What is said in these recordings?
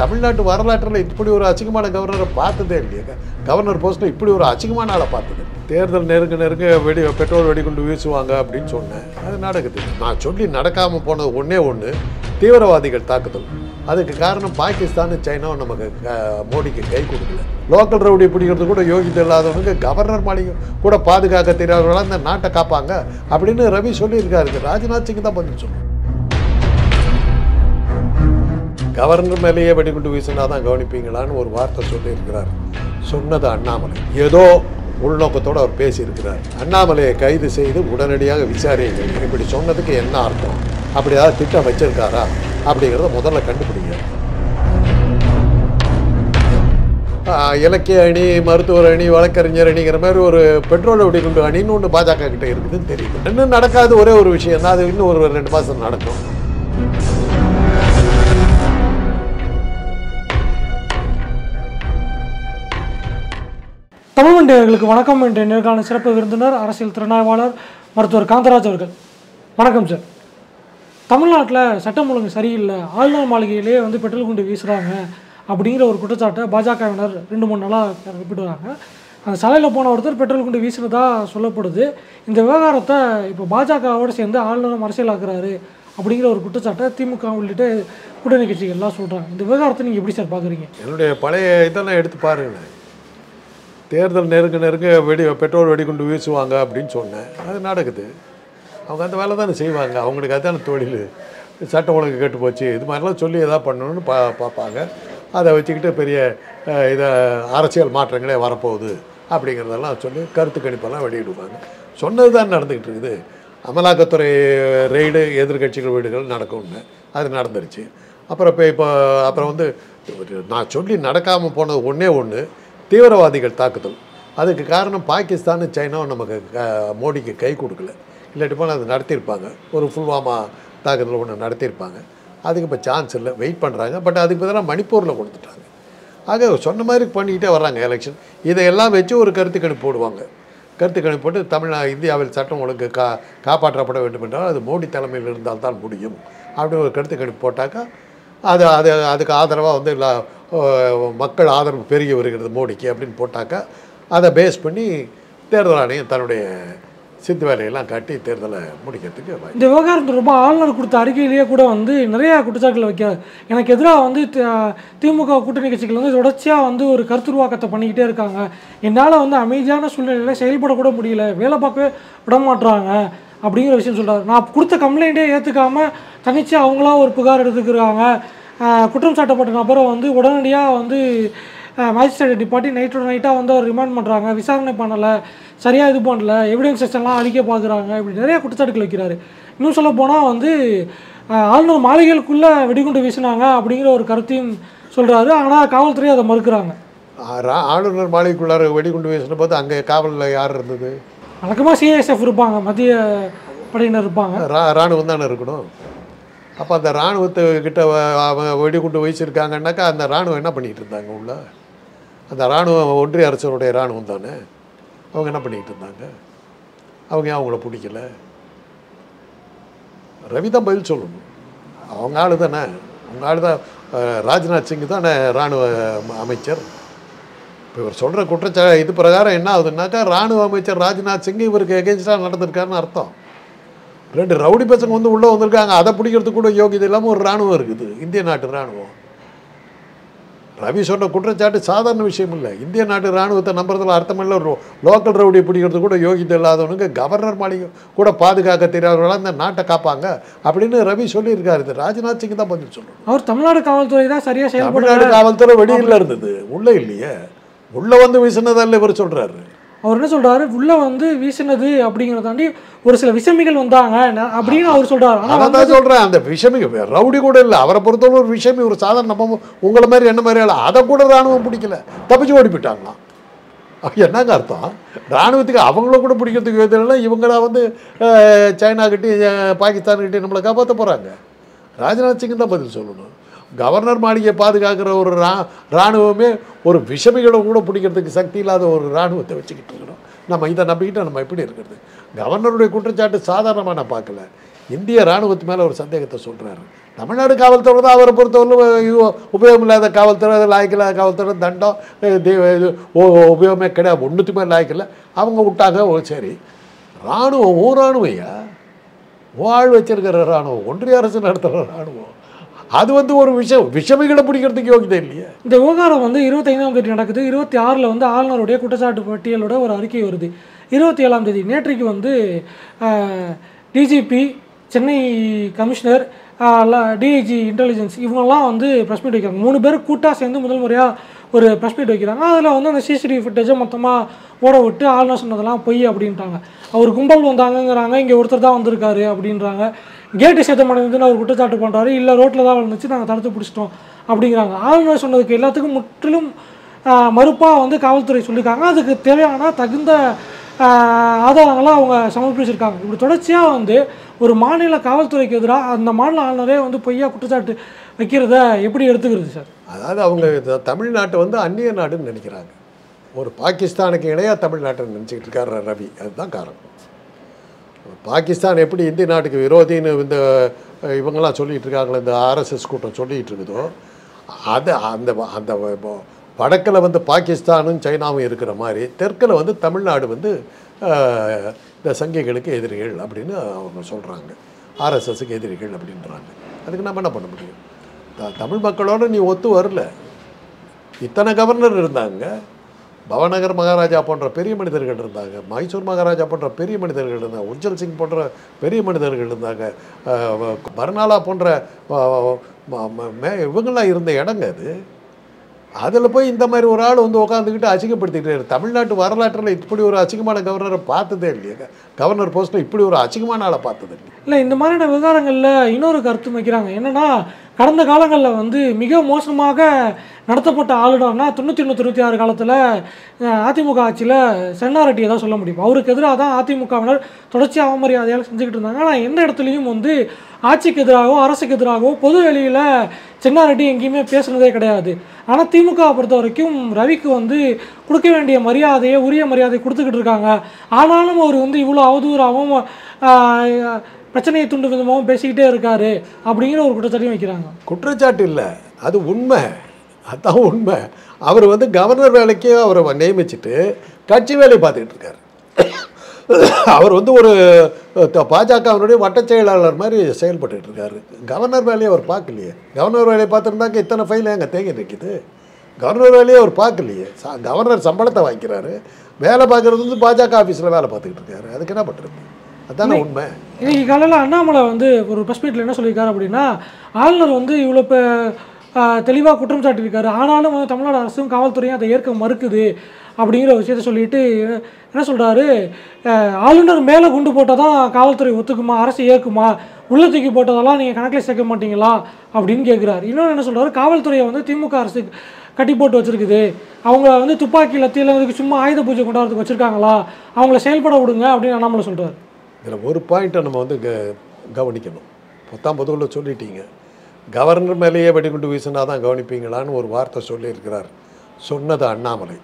தமிழ்நாட்டு வரலாற்றில் இப்படி ஒரு அசிங்கமான கவர்னரை பார்த்ததே இல்லையா கவர்னர் போஸ்ட்டில் இப்படி ஒரு அசிங்கமான ஆளை பார்த்தது தேர்தல் நெருங்க நெருங்க வெடி பெட்ரோல் வெடிகுண்டு வீசுவாங்க அப்படின்னு சொன்னேன் அது நடக்குது நான் சொல்லி நடக்காமல் போனது ஒன்றே ஒன்று தீவிரவாதிகள் தாக்குதல் அதுக்கு காரணம் பாகிஸ்தான் சைனாவும் நமக்கு அஹ், மோடிக்கு கை கொடுக்கல லோக்கல் ரவுடி பிடிக்கிறது கூட யோகிதை இல்லாதவங்க கவர்னர் மாளிகை கூட பாதுகாக்க தெரியாதவர்களாக இந்த நாட்டை காப்பாங்க அப்படின்னு ரவி சொல்லியிருக்காரு ராஜ்நாத் சிங் தான் பதில் சொல்லணும் கவர்னர் மேலேயே வெடிகுண்டு வீசினா தான் கவனிப்பீங்களான்னு ஒரு வார்த்தை சொல்லியிருக்கிறார் சொன்னது அண்ணாமலை ஏதோ உள்நோக்கத்தோடு அவர் பேசியிருக்கிறார் அண்ணாமலையை கைது செய்து உடனடியாக விசாரியுங்கள் இப்படி சொன்னதுக்கு என்ன அர்த்தம் அப்படி ஏதாவது திட்டம் வச்சிருக்காரா அப்படிங்கிறத முதல்ல கண்டுபிடிங்க ஆஹ், இலக்கிய அணி மருத்துவர் அணி வழக்கறிஞர் அணிங்கிற மாதிரி ஒரு பெட்ரோல் வெடிகுண்டு அணின்னு ஒன்று பாஜக கிட்ட இருக்குதுன்னு தெரியும் இன்னும் நடக்காத ஒரே ஒரு விஷயம் தான் அது இன்னும் ஒரு ரெண்டு மாதம் நடக்கும் தமிழ் மண்டியர்களுக்கு வணக்கம் என்ற நேர்காண சிறப்பு விருந்தினர் அரசியல் திறனாய்வாளர் மருத்துவர் காந்தராஜ் அவர்கள் வணக்கம் சார் தமிழ்நாட்டில் சட்டம் ஒழுங்கு சரியில்லை ஆளுநர் மாளிகையிலே வந்து பெட்ரோல் குண்டு வீசுகிறாங்க அப்படிங்கிற ஒரு குற்றச்சாட்டை பாஜகவினர் ரெண்டு மூணு நாளாக குறிப்பிடுறாங்க அந்த சாலையில் போன ஒருத்தர் பெட்ரோல் குண்டு வீசுனதா சொல்லப்படுது இந்த விவகாரத்தை இப்போ பாஜகவோடு சேர்ந்து ஆளுநரும் அரசியலாக்குறாரு அப்படிங்கிற ஒரு குற்றச்சாட்டை திமுக உள்ளிட்ட கூட்டணி கட்சிகள்லாம் சொல்கிறாங்க இந்த விவகாரத்தை நீங்கள் எப்படி சார் பார்க்குறீங்க என்னுடைய பழைய இதெல்லாம் எடுத்து பாருங்களேன் தேர்தல் நெருங்க நெருங்க வெடி பெட்ரோல் வெடிகுண்டு வீசுவாங்க அப்படின்னு சொன்னேன் அது நடக்குது அவங்க அந்த வேலை தானே செய்வாங்க அவங்களுக்கு அதான தொழில் சட்டம் ஒழுங்கு கெட்டு போச்சு இது மாதிரிலாம் சொல்லி எதாவது பண்ணணும்னு பா பார்ப்பாங்க அதை வச்சுக்கிட்டு பெரிய அஹ், இதை அரசியல் மாற்றங்களே வரப்போகுது அப்படிங்கிறதெல்லாம் சொல்லி கருத்து கணிப்பெல்லாம் வெளியிடுவாங்க சொன்னது தான் நடந்துக்கிட்டு இருக்குது அமலாக்கத்துறை ரெய்டு எதிர்க்கட்சிகள் வீடுகள் நடக்கும்னு அது நடந்துருச்சு அப்புறம் இப்போ இப்போ அப்புறம் வந்து நான் சொல்லி நடக்காமல் போனது ஒன்றே ஒன்று தீவிரவாதிகள் தாக்குதல் அதுக்கு காரணம் பாகிஸ்தான் சைனாவும் நமக்கு க- மோடிக்கு கை கொடுக்கல இல்லாட்டி போனால் அது நடத்தியிருப்பாங்க ஒரு புல்வாமா தாக்குதல் ஒன்று நடத்தியிருப்பாங்க அதுக்கு இப்போ சான்ஸ் இல்லை வெயிட் பண்ணுறாங்க பட் அதுக்கு பதிலாக மணிப்பூரில் கொடுத்துட்டாங்க ஆக சொன்ன மாதிரி பண்ணிக்கிட்டே வர்றாங்க எலெக்ஷன் இதையெல்லாம் வச்சு ஒரு கருத்து கணிப்பு போடுவாங்க கருத்து கணிப்பு போட்டு தமிழ்நா இந்தியாவில் சட்டம் ஒழுங்கு கா காப்பாற்றப்பட வேண்டும் என்றால் அது மோடி தலைமையில் இருந்தால் தான் முடியும் அப்படின்னு ஒரு கருத்து கணிப்பு போட்டாக்கா அது அது அதுக்கு ஆதரவாக வந்து எல்லா அஹ், மக்கள் ஆதரவு பெருகி வருகிறது மோடிக்கு அப்படின்னு போட்டாக்கா அதை பேஸ் பண்ணி தேர்தல் ஆணையம் தன்னுடைய சித்து வேலையெல்லாம் காட்டி தேர்தலை முடிக்கிறதுக்கு வாய்ப்பு இந்த விவகாரம் தொடர்பாக ஆளுநர் கொடுத்த அறிக்கையிலேயே கூட வந்து நிறைய குற்றச்சாட்டுகள் வைக்கிறார் எனக்கு எதிராக வந்து தி- திமுக கூட்டணி கட்சிகள் வந்து தொடர்ச்சியாக வந்து ஒரு கருத்துருவாக்கத்தை பண்ணிக்கிட்டே இருக்காங்க என்னால் வந்து அமைதியான சூழ்நிலையில் செயல்படக்கூட முடியல வேலை பார்க்கவே விட மாட்றாங்க அப்படிங்கிற விஷயம் சொல்றாரு நான் கொடுத்த கம்ப்ளைண்ட்டே ஏற்றுக்காம தனிச்சு அவங்களா ஒரு புகார் எடுத்துக்கிறாங்க ஆஹ் குற்றம் சாட்டப்பட்ட நபரை வந்து உடனடியாக வந்து மேஜிஸ்ட்ரேட் டிபார்ட்டி நைட்டோட நைட்டாக வந்து அவர் ரிமாண்ட் பண்ணுறாங்க விசாரணை பண்ணலை சரியாக இது பண்ணல எவிடன்சஸ் எல்லாம் அழிக்க பார்க்குறாங்க இப்படி நிறைய குற்றச்சாட்டுகள் வைக்கிறாரு இன்னும் சொல்ல போனால் வந்து ஆஹ் ஆளுநர் மாளிகைகளுக்குள்ளே வெடிகுண்டு வீசினாங்க அப்படிங்கிற ஒரு கருத்தையும் சொல்கிறாரு ஆனால் காவல்துறை அதை மறுக்கிறாங்க ஆ- ரா- ஆளுநர் மாளிகைக்குள்ளார வெடிகுண்டு வீசின போது அங்கே காவலில் யார் இருந்தது வழக்கமாக சிஐஎஸ்எஃப் இருப்பாங்க மத்திய படையினர் இருப்பாங்க ரா ராணுவம் தானே இருக்கணும் அப்போ அந்த ராணுவத்து கிட்ட வ- அவன் வெடிகுண்டு வீசியிருக்காங்கன்னாக்கா அந்த ராணுவம் என்ன பண்ணிகிட்டு இருந்தாங்க உள்ள அந்த ராணுவம் ஒன்றிய அரசருடைய ராணுவம் தானே அவங்க என்ன பண்ணிக்கிட்டு இருந்தாங்க அவங்க ஏன் அவங்கள பிடிக்கல ரவி தான் பதில் சொல்லணும் அவங்க ஆளு தானே அவங்க ஆளு தான் அஹ், ராஜ்நாத் சிங் தானே ராணுவ ம- அமைச்சர் இப்போ இவர் சொல்கிற குற்றச்சா இது பிரகாரம் என்ன ஆகுதுன்னாக்கா ராணுவ அமைச்சர் ராஜ்நாத் சிங் இவருக்கு எகென்ஸ்டாக நடந்திருக்காருன்னு அர்த்தம் ரெண்டு ரவுடி பசங்க வந்து உள்ளே வந்திருக்காங்க அதை பிடிக்கிறதுக்கு கூட யோகியதை இல்லாமல் ஒரு ராணுவம் இருக்குது இந்திய நாட்டு ராணுவம் ரவி சொன்ன குற்றச்சாட்டு சாதாரண விஷயம் இல்லை இந்திய நாட்டு ராணுவத்தை நம்புறதுல அர்த்தமில்லை ஒரு லோக்கல் ரவுடி பிடிக்கிறது கூட யோகியதை இல்லாதவனுங்க கவர்னர் மாளிகை கூட பாதுகாக்க தெரியாதவர்களாக இந்த நாட்டை காப்பாங்க அப்படின்னு ரவி சொல்லியிருக்காரு இது ராஜ்நாத் சிங் தான் பதில் சொல்லணும் அவர் தமிழ்நாடு காவல்துறை தான் சரியாக செயல்படல தமிழ்நாடு காவல்துறை வெளியில் இருந்தது உள்ளே இல்லையே உள்ளே வந்து வீசினதல்ல இவர் சொல்கிறாரு அவர் என்ன சொல்றாரு உள்ள வந்து வீசினது அப்படிங்கிறத தாண்டி ஒரு சில விசமிகள் வந்தாங்க ந- அப்படின்னு அவர் சொல்றாரு ஆனா அதான் தான் சொல்கிறேன் அந்த விஷமி ரவுடி கூட இல்லை அவரை பொறுத்தவரை ஒரு விஷமி ஒரு சாதாரண நம்ம உங்களை மாதிரி என்ன மாதிரி ஆளு அதை கூட ராணுவம் பிடிக்கல தப்பிச்சு ஓடி போயிட்டாங்களாம் அப்ப என்னங்க அர்த்தம் ராணுவத்துக்கு அவங்கள கூட பிடிக்கிறதுக்கு எதிராக இவங்களா வந்து அஹ், சைனா கிட்டே பாகிஸ்தான் கிட்டே நம்மளை காப்பாற்ற போகிறாங்க ராஜ்நாத் சிங் தான் பதில் சொல்லணும் கவர்னர் மாளிகையை பாதுகாக்கிற ஒரு ரா ராணுவமே ஒரு விஷமிகளை கூட பிடிக்கிறதுக்கு சக்தி இல்லாத ஒரு ராணுவத்தை வச்சுக்கிட்டு இருக்கணும் நம்ம இதை நம்பிக்கிட்டு நம்ம எப்படி இருக்கிறது கவர்னருடைய குற்றச்சாட்டு சாதாரணமாக நான் பார்க்கல இந்திய ராணுவத்து மேலே ஒரு சந்தேகத்தை சொல்கிறாரு தமிழ்நாடு காவல்துறை தான் அவரை பொறுத்தவரை இவ- உபயோகம் இல்லாத காவல்துறை லாய்க்கில்லாத காவல்துறை தண்டம் அஹ் தெய்வ- இது உ- உபயோகமே கிடையாது ஒன்றுத்துமே லாய்க்கில்ல அவங்க விட்டாங்க ஓ சரி இராணுவம் ஓ இராணுவையா வாழ் வச்சிருக்கிற இராணுவம் ஒன்றிய அரசு நடத்துகிற இராணுவம் அது வந்து ஒரு விஷம் விஷமிகளை பிடிக்கிறதுக்கு யோகிதை இல்லையே இந்த விவகாரம் வந்து இருபத்தைந்தாம் தேதி நடக்குது இருபத்தி ஆறில் வந்து ஆளுநருடைய குற்றச்சாட்டு பட்டியலோட ஒரு அறிக்கை வருது இருபத்தி ஏழாம் தேதி நேற்றைக்கு வந்து DGP Chennai commissioner DIG intelligence இவங்கெல்லாம் வந்து ப்ரெஸ் மீட் வைக்கிறாங்க மூணு பேர் கூட்டாக சேர்ந்து முதல் முறையாக ஒரு ப்ரெஸ் மீட் வைக்கிறாங்க அதில் வந்து அந்த சிசிடிவி ஃபுட்டேஜை மொத்தமாக ஓட விட்டு ஆளுநர் சொன்னதெல்லாம் பொய் அப்படின்ட்டாங்க அவர் கும்பல் வந்தாங்கங்கிறாங்க இங்கே ஒருத்தர் தான் வந்திருக்காரு அப்படின்றாங்க கேட்டு சேதம் அடைந்துன்னு அவர் குற்றச்சாட்டு பண்ணுறாரு இல்லை ரோட்டில் தான் வந்துச்சு நாங்கள் தடுத்து பிடிச்சிட்டோம் அப்படிங்கிறாங்க ஆளுநர் சொன்னதுக்கு எல்லாத்துக்கும் முற்றிலும் மறுப்பாக வந்து காவல்துறை சொல்லியிருக்காங்க அதுக்கு தேவையான தகுந்த ஆஹ், ஆதாரங்கள்லாம் அவங்க சமர்ப்பிச்சிருக்காங்க இப்படி தொடர்ச்சியாக வந்து ஒரு மாநில காவல்துறைக்கு எதிராக அந்த மாநில ஆளுநரே வந்து பொய்யா குற்றச்சாட்டு வைக்கிறத எப்படி எடுத்துக்கிறது சார் அதாவது அவங்க இந்த தமிழ்நாட்டை வந்து அந்நிய நாடுன்னு நினைக்கிறாங்க ஒரு பாகிஸ்தானுக்கு இணையாக தமிழ்நாட்டை நினச்சிக்கிட்டு இருக்காரு ரவி அதுதான் காரணம் பாகிஸ்தான் எப்படி இந்திய நாட்டுக்கு விரோதின்னு இந்த அஹ், இவங்கெல்லாம் சொல்லிட்டு இருக்காங்களே இந்த ஆர்எஸ்எஸ் கூட்டம் சொல்லிட்டு இருக்குதோ அது அந்த அந்த வ- வடக்கில் வந்து பாகிஸ்தானும் சைனாவும் இருக்கிற மாதிரி தெற்கில் வந்து தமிழ்நாடு வந்து அஹ், இந்த சங்கிகளுக்கு எதிரிகள் அப்படின்னு அவங்க சொல்கிறாங்க ஆர்எஸ்எஸ்க்கு எதிரிகள் அப்படின்றாங்க அதுக்கு நம்ம என்ன பண்ண முடியும் த- தமிழ் மக்களோட நீ ஒத்து வரல இத்தனை கவர்னர் இருந்தாங்க பவநகர் மகாராஜா போன்ற பெரிய மனிதர்கள் இருந்தாங்க மைசூர் மகாராஜா போன்ற பெரிய மனிதர்கள் இருந்தாங்க உஜ்ஜல் சிங் போன்ற பெரிய மனிதர்கள் இருந்தாங்க அஹ் வ- பர்னாலா போன்ற அஹ், ம- ம- மே- இவங்கெல்லாம் இருந்த இடங்க அது அதில் போய் இந்த மாதிரி ஒரு ஆள் வந்து உட்காந்துக்கிட்டு அசிங்கப்படுத்திக்கிட்டே இருக்கு. தமிழ்நாட்டு வரலாற்றில் இப்படி ஒரு அசிங்கமான கவர்னரை பார்த்ததே இல்லையா கவர்னர் போஸ்ட்டில் இப்படி ஒரு அசிங்கமான ஆளை பார்த்தது இல்லை இல்லை இந்த மாதிரியான விவகாரங்களில் இன்னொரு கருத்து வைக்கிறாங்க என்னன்னா கடந்த காலங்களில் வந்து மிக மோசமாக நடத்தப்பட்ட ஆளுநர்னா தொண்ணூற்றி ஒன்று தொண்ணூற்றி ஆறு காலத்தில் அதிமுக ஆட்சியில் சென்னாரெட்டியை தான் சொல்ல முடியும் அவருக்கு எதிராக தான் அதிமுகவினர் தொடர்ச்சி அவமரியாதையால் செஞ்சுக்கிட்டு இருந்தாங்க ஆனால் எந்த இடத்துலையும் வந்து ஆட்சிக்கு எதிராகவோ அரசுக்கு எதிராகவோ பொது வெளியில் சென்னாரெட்டி எங்கேயுமே பேசுனதே கிடையாது ஆனால் திமுக பொறுத்த வரைக்கும் ரவிக்கு வந்து கொடுக்க வேண்டிய மரியாதையை உரிய மரியாதை கொடுத்துக்கிட்டு இருக்காங்க ஆனாலும் அவர் வந்து இவ்வளோ அவதூறாகவும் ஆஹ், பிரச்சனையை துண்டு விதமாகவும் பேசிக்கிட்டே இருக்காரு அப்படிங்கிற ஒரு குற்றச்சாட்டையும் வைக்கிறாங்க குற்றச்சாட்டு இல்லை அது உண்மை அதான் உண்மை அவர் வந்து கவர்னர் வேலைக்கு அவரை நியமிச்சிட்டு கட்சி வேலையை பார்த்துக்கிட்டு இருக்காரு அவர் வந்து ஒரு த- பாஜகவினுடைய வட்டச் செயலாளர் மாதிரி செயல்பட்டுட்டு இருக்காரு கவர்னர் வேலையை அவர் பார்க்கலையே கவர்னர் வேலையை பார்த்துருந்தாக்க இத்தனை ஃபைல் அங்கே தேங்கி நிற்கிது கவர்னர் வேலையை அவர் பார்க்கலையே ச- கவர்னர் சம்பளத்தை வாங்கிக்கிறாரு வேலை பார்க்குறது வந்து பாஜக ஆஃபீஸில் வேலை பார்த்துக்கிட்டு இருக்காரு அதுக்கு என்ன பண்ணுறது அதானே உண்மை இன்னைக்கு காலையில் அண்ணாமலை வந்து ஒரு ப்ரெஸ் மீட்டில் என்ன சொல்லியிருக்காரு அப்படின்னா ஆளுநர் வந்து இவ்வளோ இப்போ தெளிவாக குற்றம் சாட்டியிருக்காரு ஆனாலும் வந்து தமிழ்நாடு அரசும் காவல்துறையும் அதை ஏற்க மறுக்குது அப்படிங்கிற விஷயத்த சொல்லிட்டு என்ன சொல்கிறாரு ஆளுநர் மேலே குண்டு போட்டால் தான் காவல்துறை ஒத்துக்குமா அரசு ஏற்குமா உள்ள தூக்கி போட்டதெல்லாம் நீங்கள் கணக்கில் சேர்க்க மாட்டீங்களா அப்படின்னு கேட்குறாரு இன்னொன்று என்ன சொல்கிறாரு காவல்துறையை வந்து திமுக அரசு கட்டி போட்டு வச்சிருக்குது அவங்க வந்து துப்பாக்கி லத்தியில் அதுக்கு சும்மா ஆயுத பூஜை கொண்டாடுறதுக்கு வச்சுருக்காங்களா அவங்கள செயல்பட விடுங்க அப்படின்னு அண்ணாமலை சொல்கிறார் இதில் ஒரு பாயிண்ட்டை நம்ம வந்து க கவனிக்கணும் பத்தாம் பொதுவில் சொல்லிட்டீங்க கவர்னர் மேலேயே வெடிகுண்டு வீசினா தான் கவனிப்பீங்களான்னு ஒரு வார்த்தை சொல்லியிருக்கிறார் சொன்னது அண்ணாமலை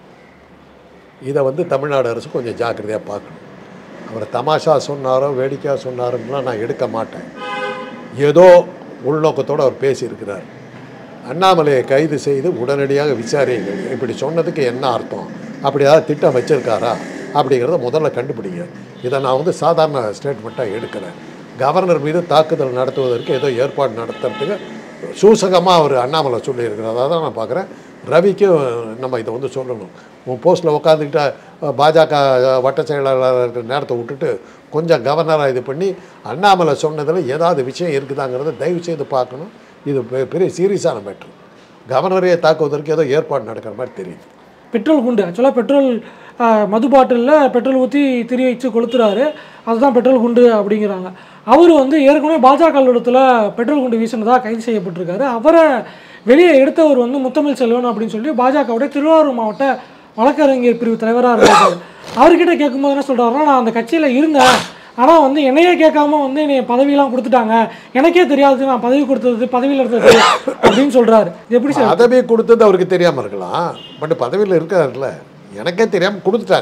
இதை வந்து தமிழ்நாடு அரசு கொஞ்சம் ஜாக்கிரதையாக பார்க்கணும் அவர் தமாஷா சொன்னாரோ வேடிக்கையாக சொன்னாருன்னா நான் எடுக்க மாட்டேன் ஏதோ உள்நோக்கத்தோடு அவர் பேசியிருக்கிறார் அண்ணாமலையை கைது செய்து உடனடியாக விசாரியுங்கள் இப்படி சொன்னதுக்கு என்ன அர்த்தம் அப்படி ஏதாவது திட்டம் வச்சிருக்காரா அப்படிங்கிறத முதல்ல கண்டுபிடிங்க இதை நான் வந்து சாதாரண ஸ்டேட்மெண்ட்டாக எடுக்கிறேன் கவர்னர் மீது தாக்குதல் நடத்துவதற்கு ஏதோ ஏற்பாடு நடத்துறதுக்கு சூசகமாக அவர் அண்ணாமலை சொல்லியிருக்கிறார் அதை தான் நான் பார்க்குறேன் ரவிக்கும் நம்ம இதை வந்து சொல்லணும் உன் போஸ்ட்டில் உட்காந்துக்கிட்ட பாஜக வட்ட செயலாளர் நேரத்தை விட்டுட்டு கொஞ்சம் கவர்னராக இது பண்ணி அண்ணாமலை சொன்னதில் ஏதாவது விஷயம் இருக்குதாங்கிறத தயவு செய்து பார்க்கணும் இது பெ- பெரிய சீரியஸான மேட்ரு கவர்னரையே தாக்குவதற்கு ஏதோ ஏற்பாடு நடக்கிற மாதிரி தெரியுது பெட்ரோல் குண்டு ஆக்சுவலாக பெட்ரோல் ஆஹ், மது பாட்டிலில் பெட்ரோல் ஊற்றி திரி வச்சு கொளுத்துறாரு அதுதான் பெட்ரோல் குண்டு அப்படிங்கிறாங்க அவர் வந்து ஏற்கனவே பாஜக இடத்துல பெட்ரோல் குண்டு வீசினதா கைது செய்யப்பட்டிருக்காரு அவரை வெளியே எடுத்தவர் வந்து முத்தமிழ் செல்வன் அப்படின்னு சொல்லி பாஜகவுடைய திருவாரூர் மாவட்ட வழக்கறிஞர் பிரிவு தலைவராக இருக்காரு அவர்கிட்ட கேட்கும்போது என்ன சொல்கிறாருன்னா நான் அந்த கட்சியில் இருந்தேன் ஆனால் வந்து என்னையே கேட்காம வந்து என்னை பதவியெல்லாம் கொடுத்துட்டாங்க எனக்கே தெரியாது நான் பதவி கொடுத்தது பதவியில் இருந்தது அப்படின்னு சொல்கிறாரு இது எப்படி சார் பதவி கொடுத்தது அவருக்கு தெரியாமல் இருக்கலாம் பட் பதவியில் இருக்காருல்ல எனக்கே தெரியாமல் கொடுத்துட்டாங்க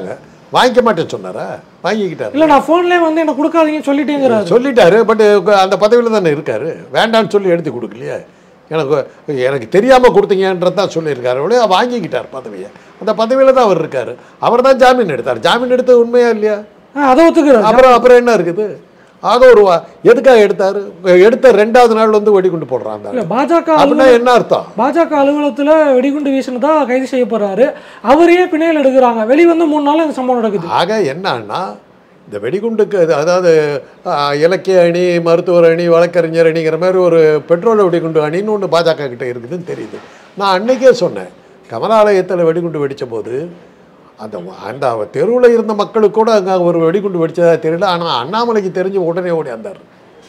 வாங்கிக்க மாட்டேன்னு சொன்னாரா வாங்கிக்கிட்டாரு இல்லை நான் ஃபோன்லேயே வந்து எனக்கு கொடுக்காதீங்கன்னு சொல்லிட்டேங்கிறாரு சொல்லிட்டாரு பட் அந்த பதவியில் தானே இருக்காரு வேண்டான்னு சொல்லி எடுத்து கொடுக்கலையே எனக்கு எனக்கு தெரியாமல் கொடுத்தீங்கன்றது தான் சொல்லியிருக்காரு ஒழிய வாங்கிக்கிட்டார் பதவியை அந்த பதவியில் தான் அவர் இருக்காரு அவர் தான் ஜாமீன் எடுத்தார் ஜாமீன் எடுத்தது உண்மையா இல்லையா ஆ, அதை ஒத்துக்கிறாரு அப்புறம் அப்புறம் என்ன இருக்குது ஆக ஒரு வா- எதுக்காக எடுத்தாரு எடுத்த ரெண்டாவது நாள் வந்து வெடிகுண்டு போடுறான் அந்த இல்லை ஆளு. பாஜக அப்படின்னா என்ன அர்த்தம் பாஜக அலுவலகத்தில் வெடிகுண்டு வீசினதா கைது செய்யப்படுறாரு அவரையே பிணையில் எடுக்கிறாங்க வெளியே வந்து மூணு நாள் இந்த சம்பவம் நடக்குது ஆக என்னன்னா இந்த வெடிகுண்டுக்கு அது அதாவது ஆ, இலக்கிய அணி மருத்துவர் அணி வழக்கறிஞர் அணிங்கிற மாதிரி ஒரு பெட்ரோல் வெடிகுண்டு அணின்னு ஒன்று பாஜக கிட்ட இருக்குதுன்னு தெரியுது நான் அன்னைக்கே சொன்னேன் கமலாலயத்தில் வெடிகுண்டு வெடித்த போது அந்த அந்த தெருவில் இருந்த மக்களுக்கு கூட அங்கே ஒரு வெடிகுண்டு வெடிச்சதா தெரியல ஆனால் அண்ணாமலைக்கு தெரிஞ்சு உடனே ஓடியாந்தார்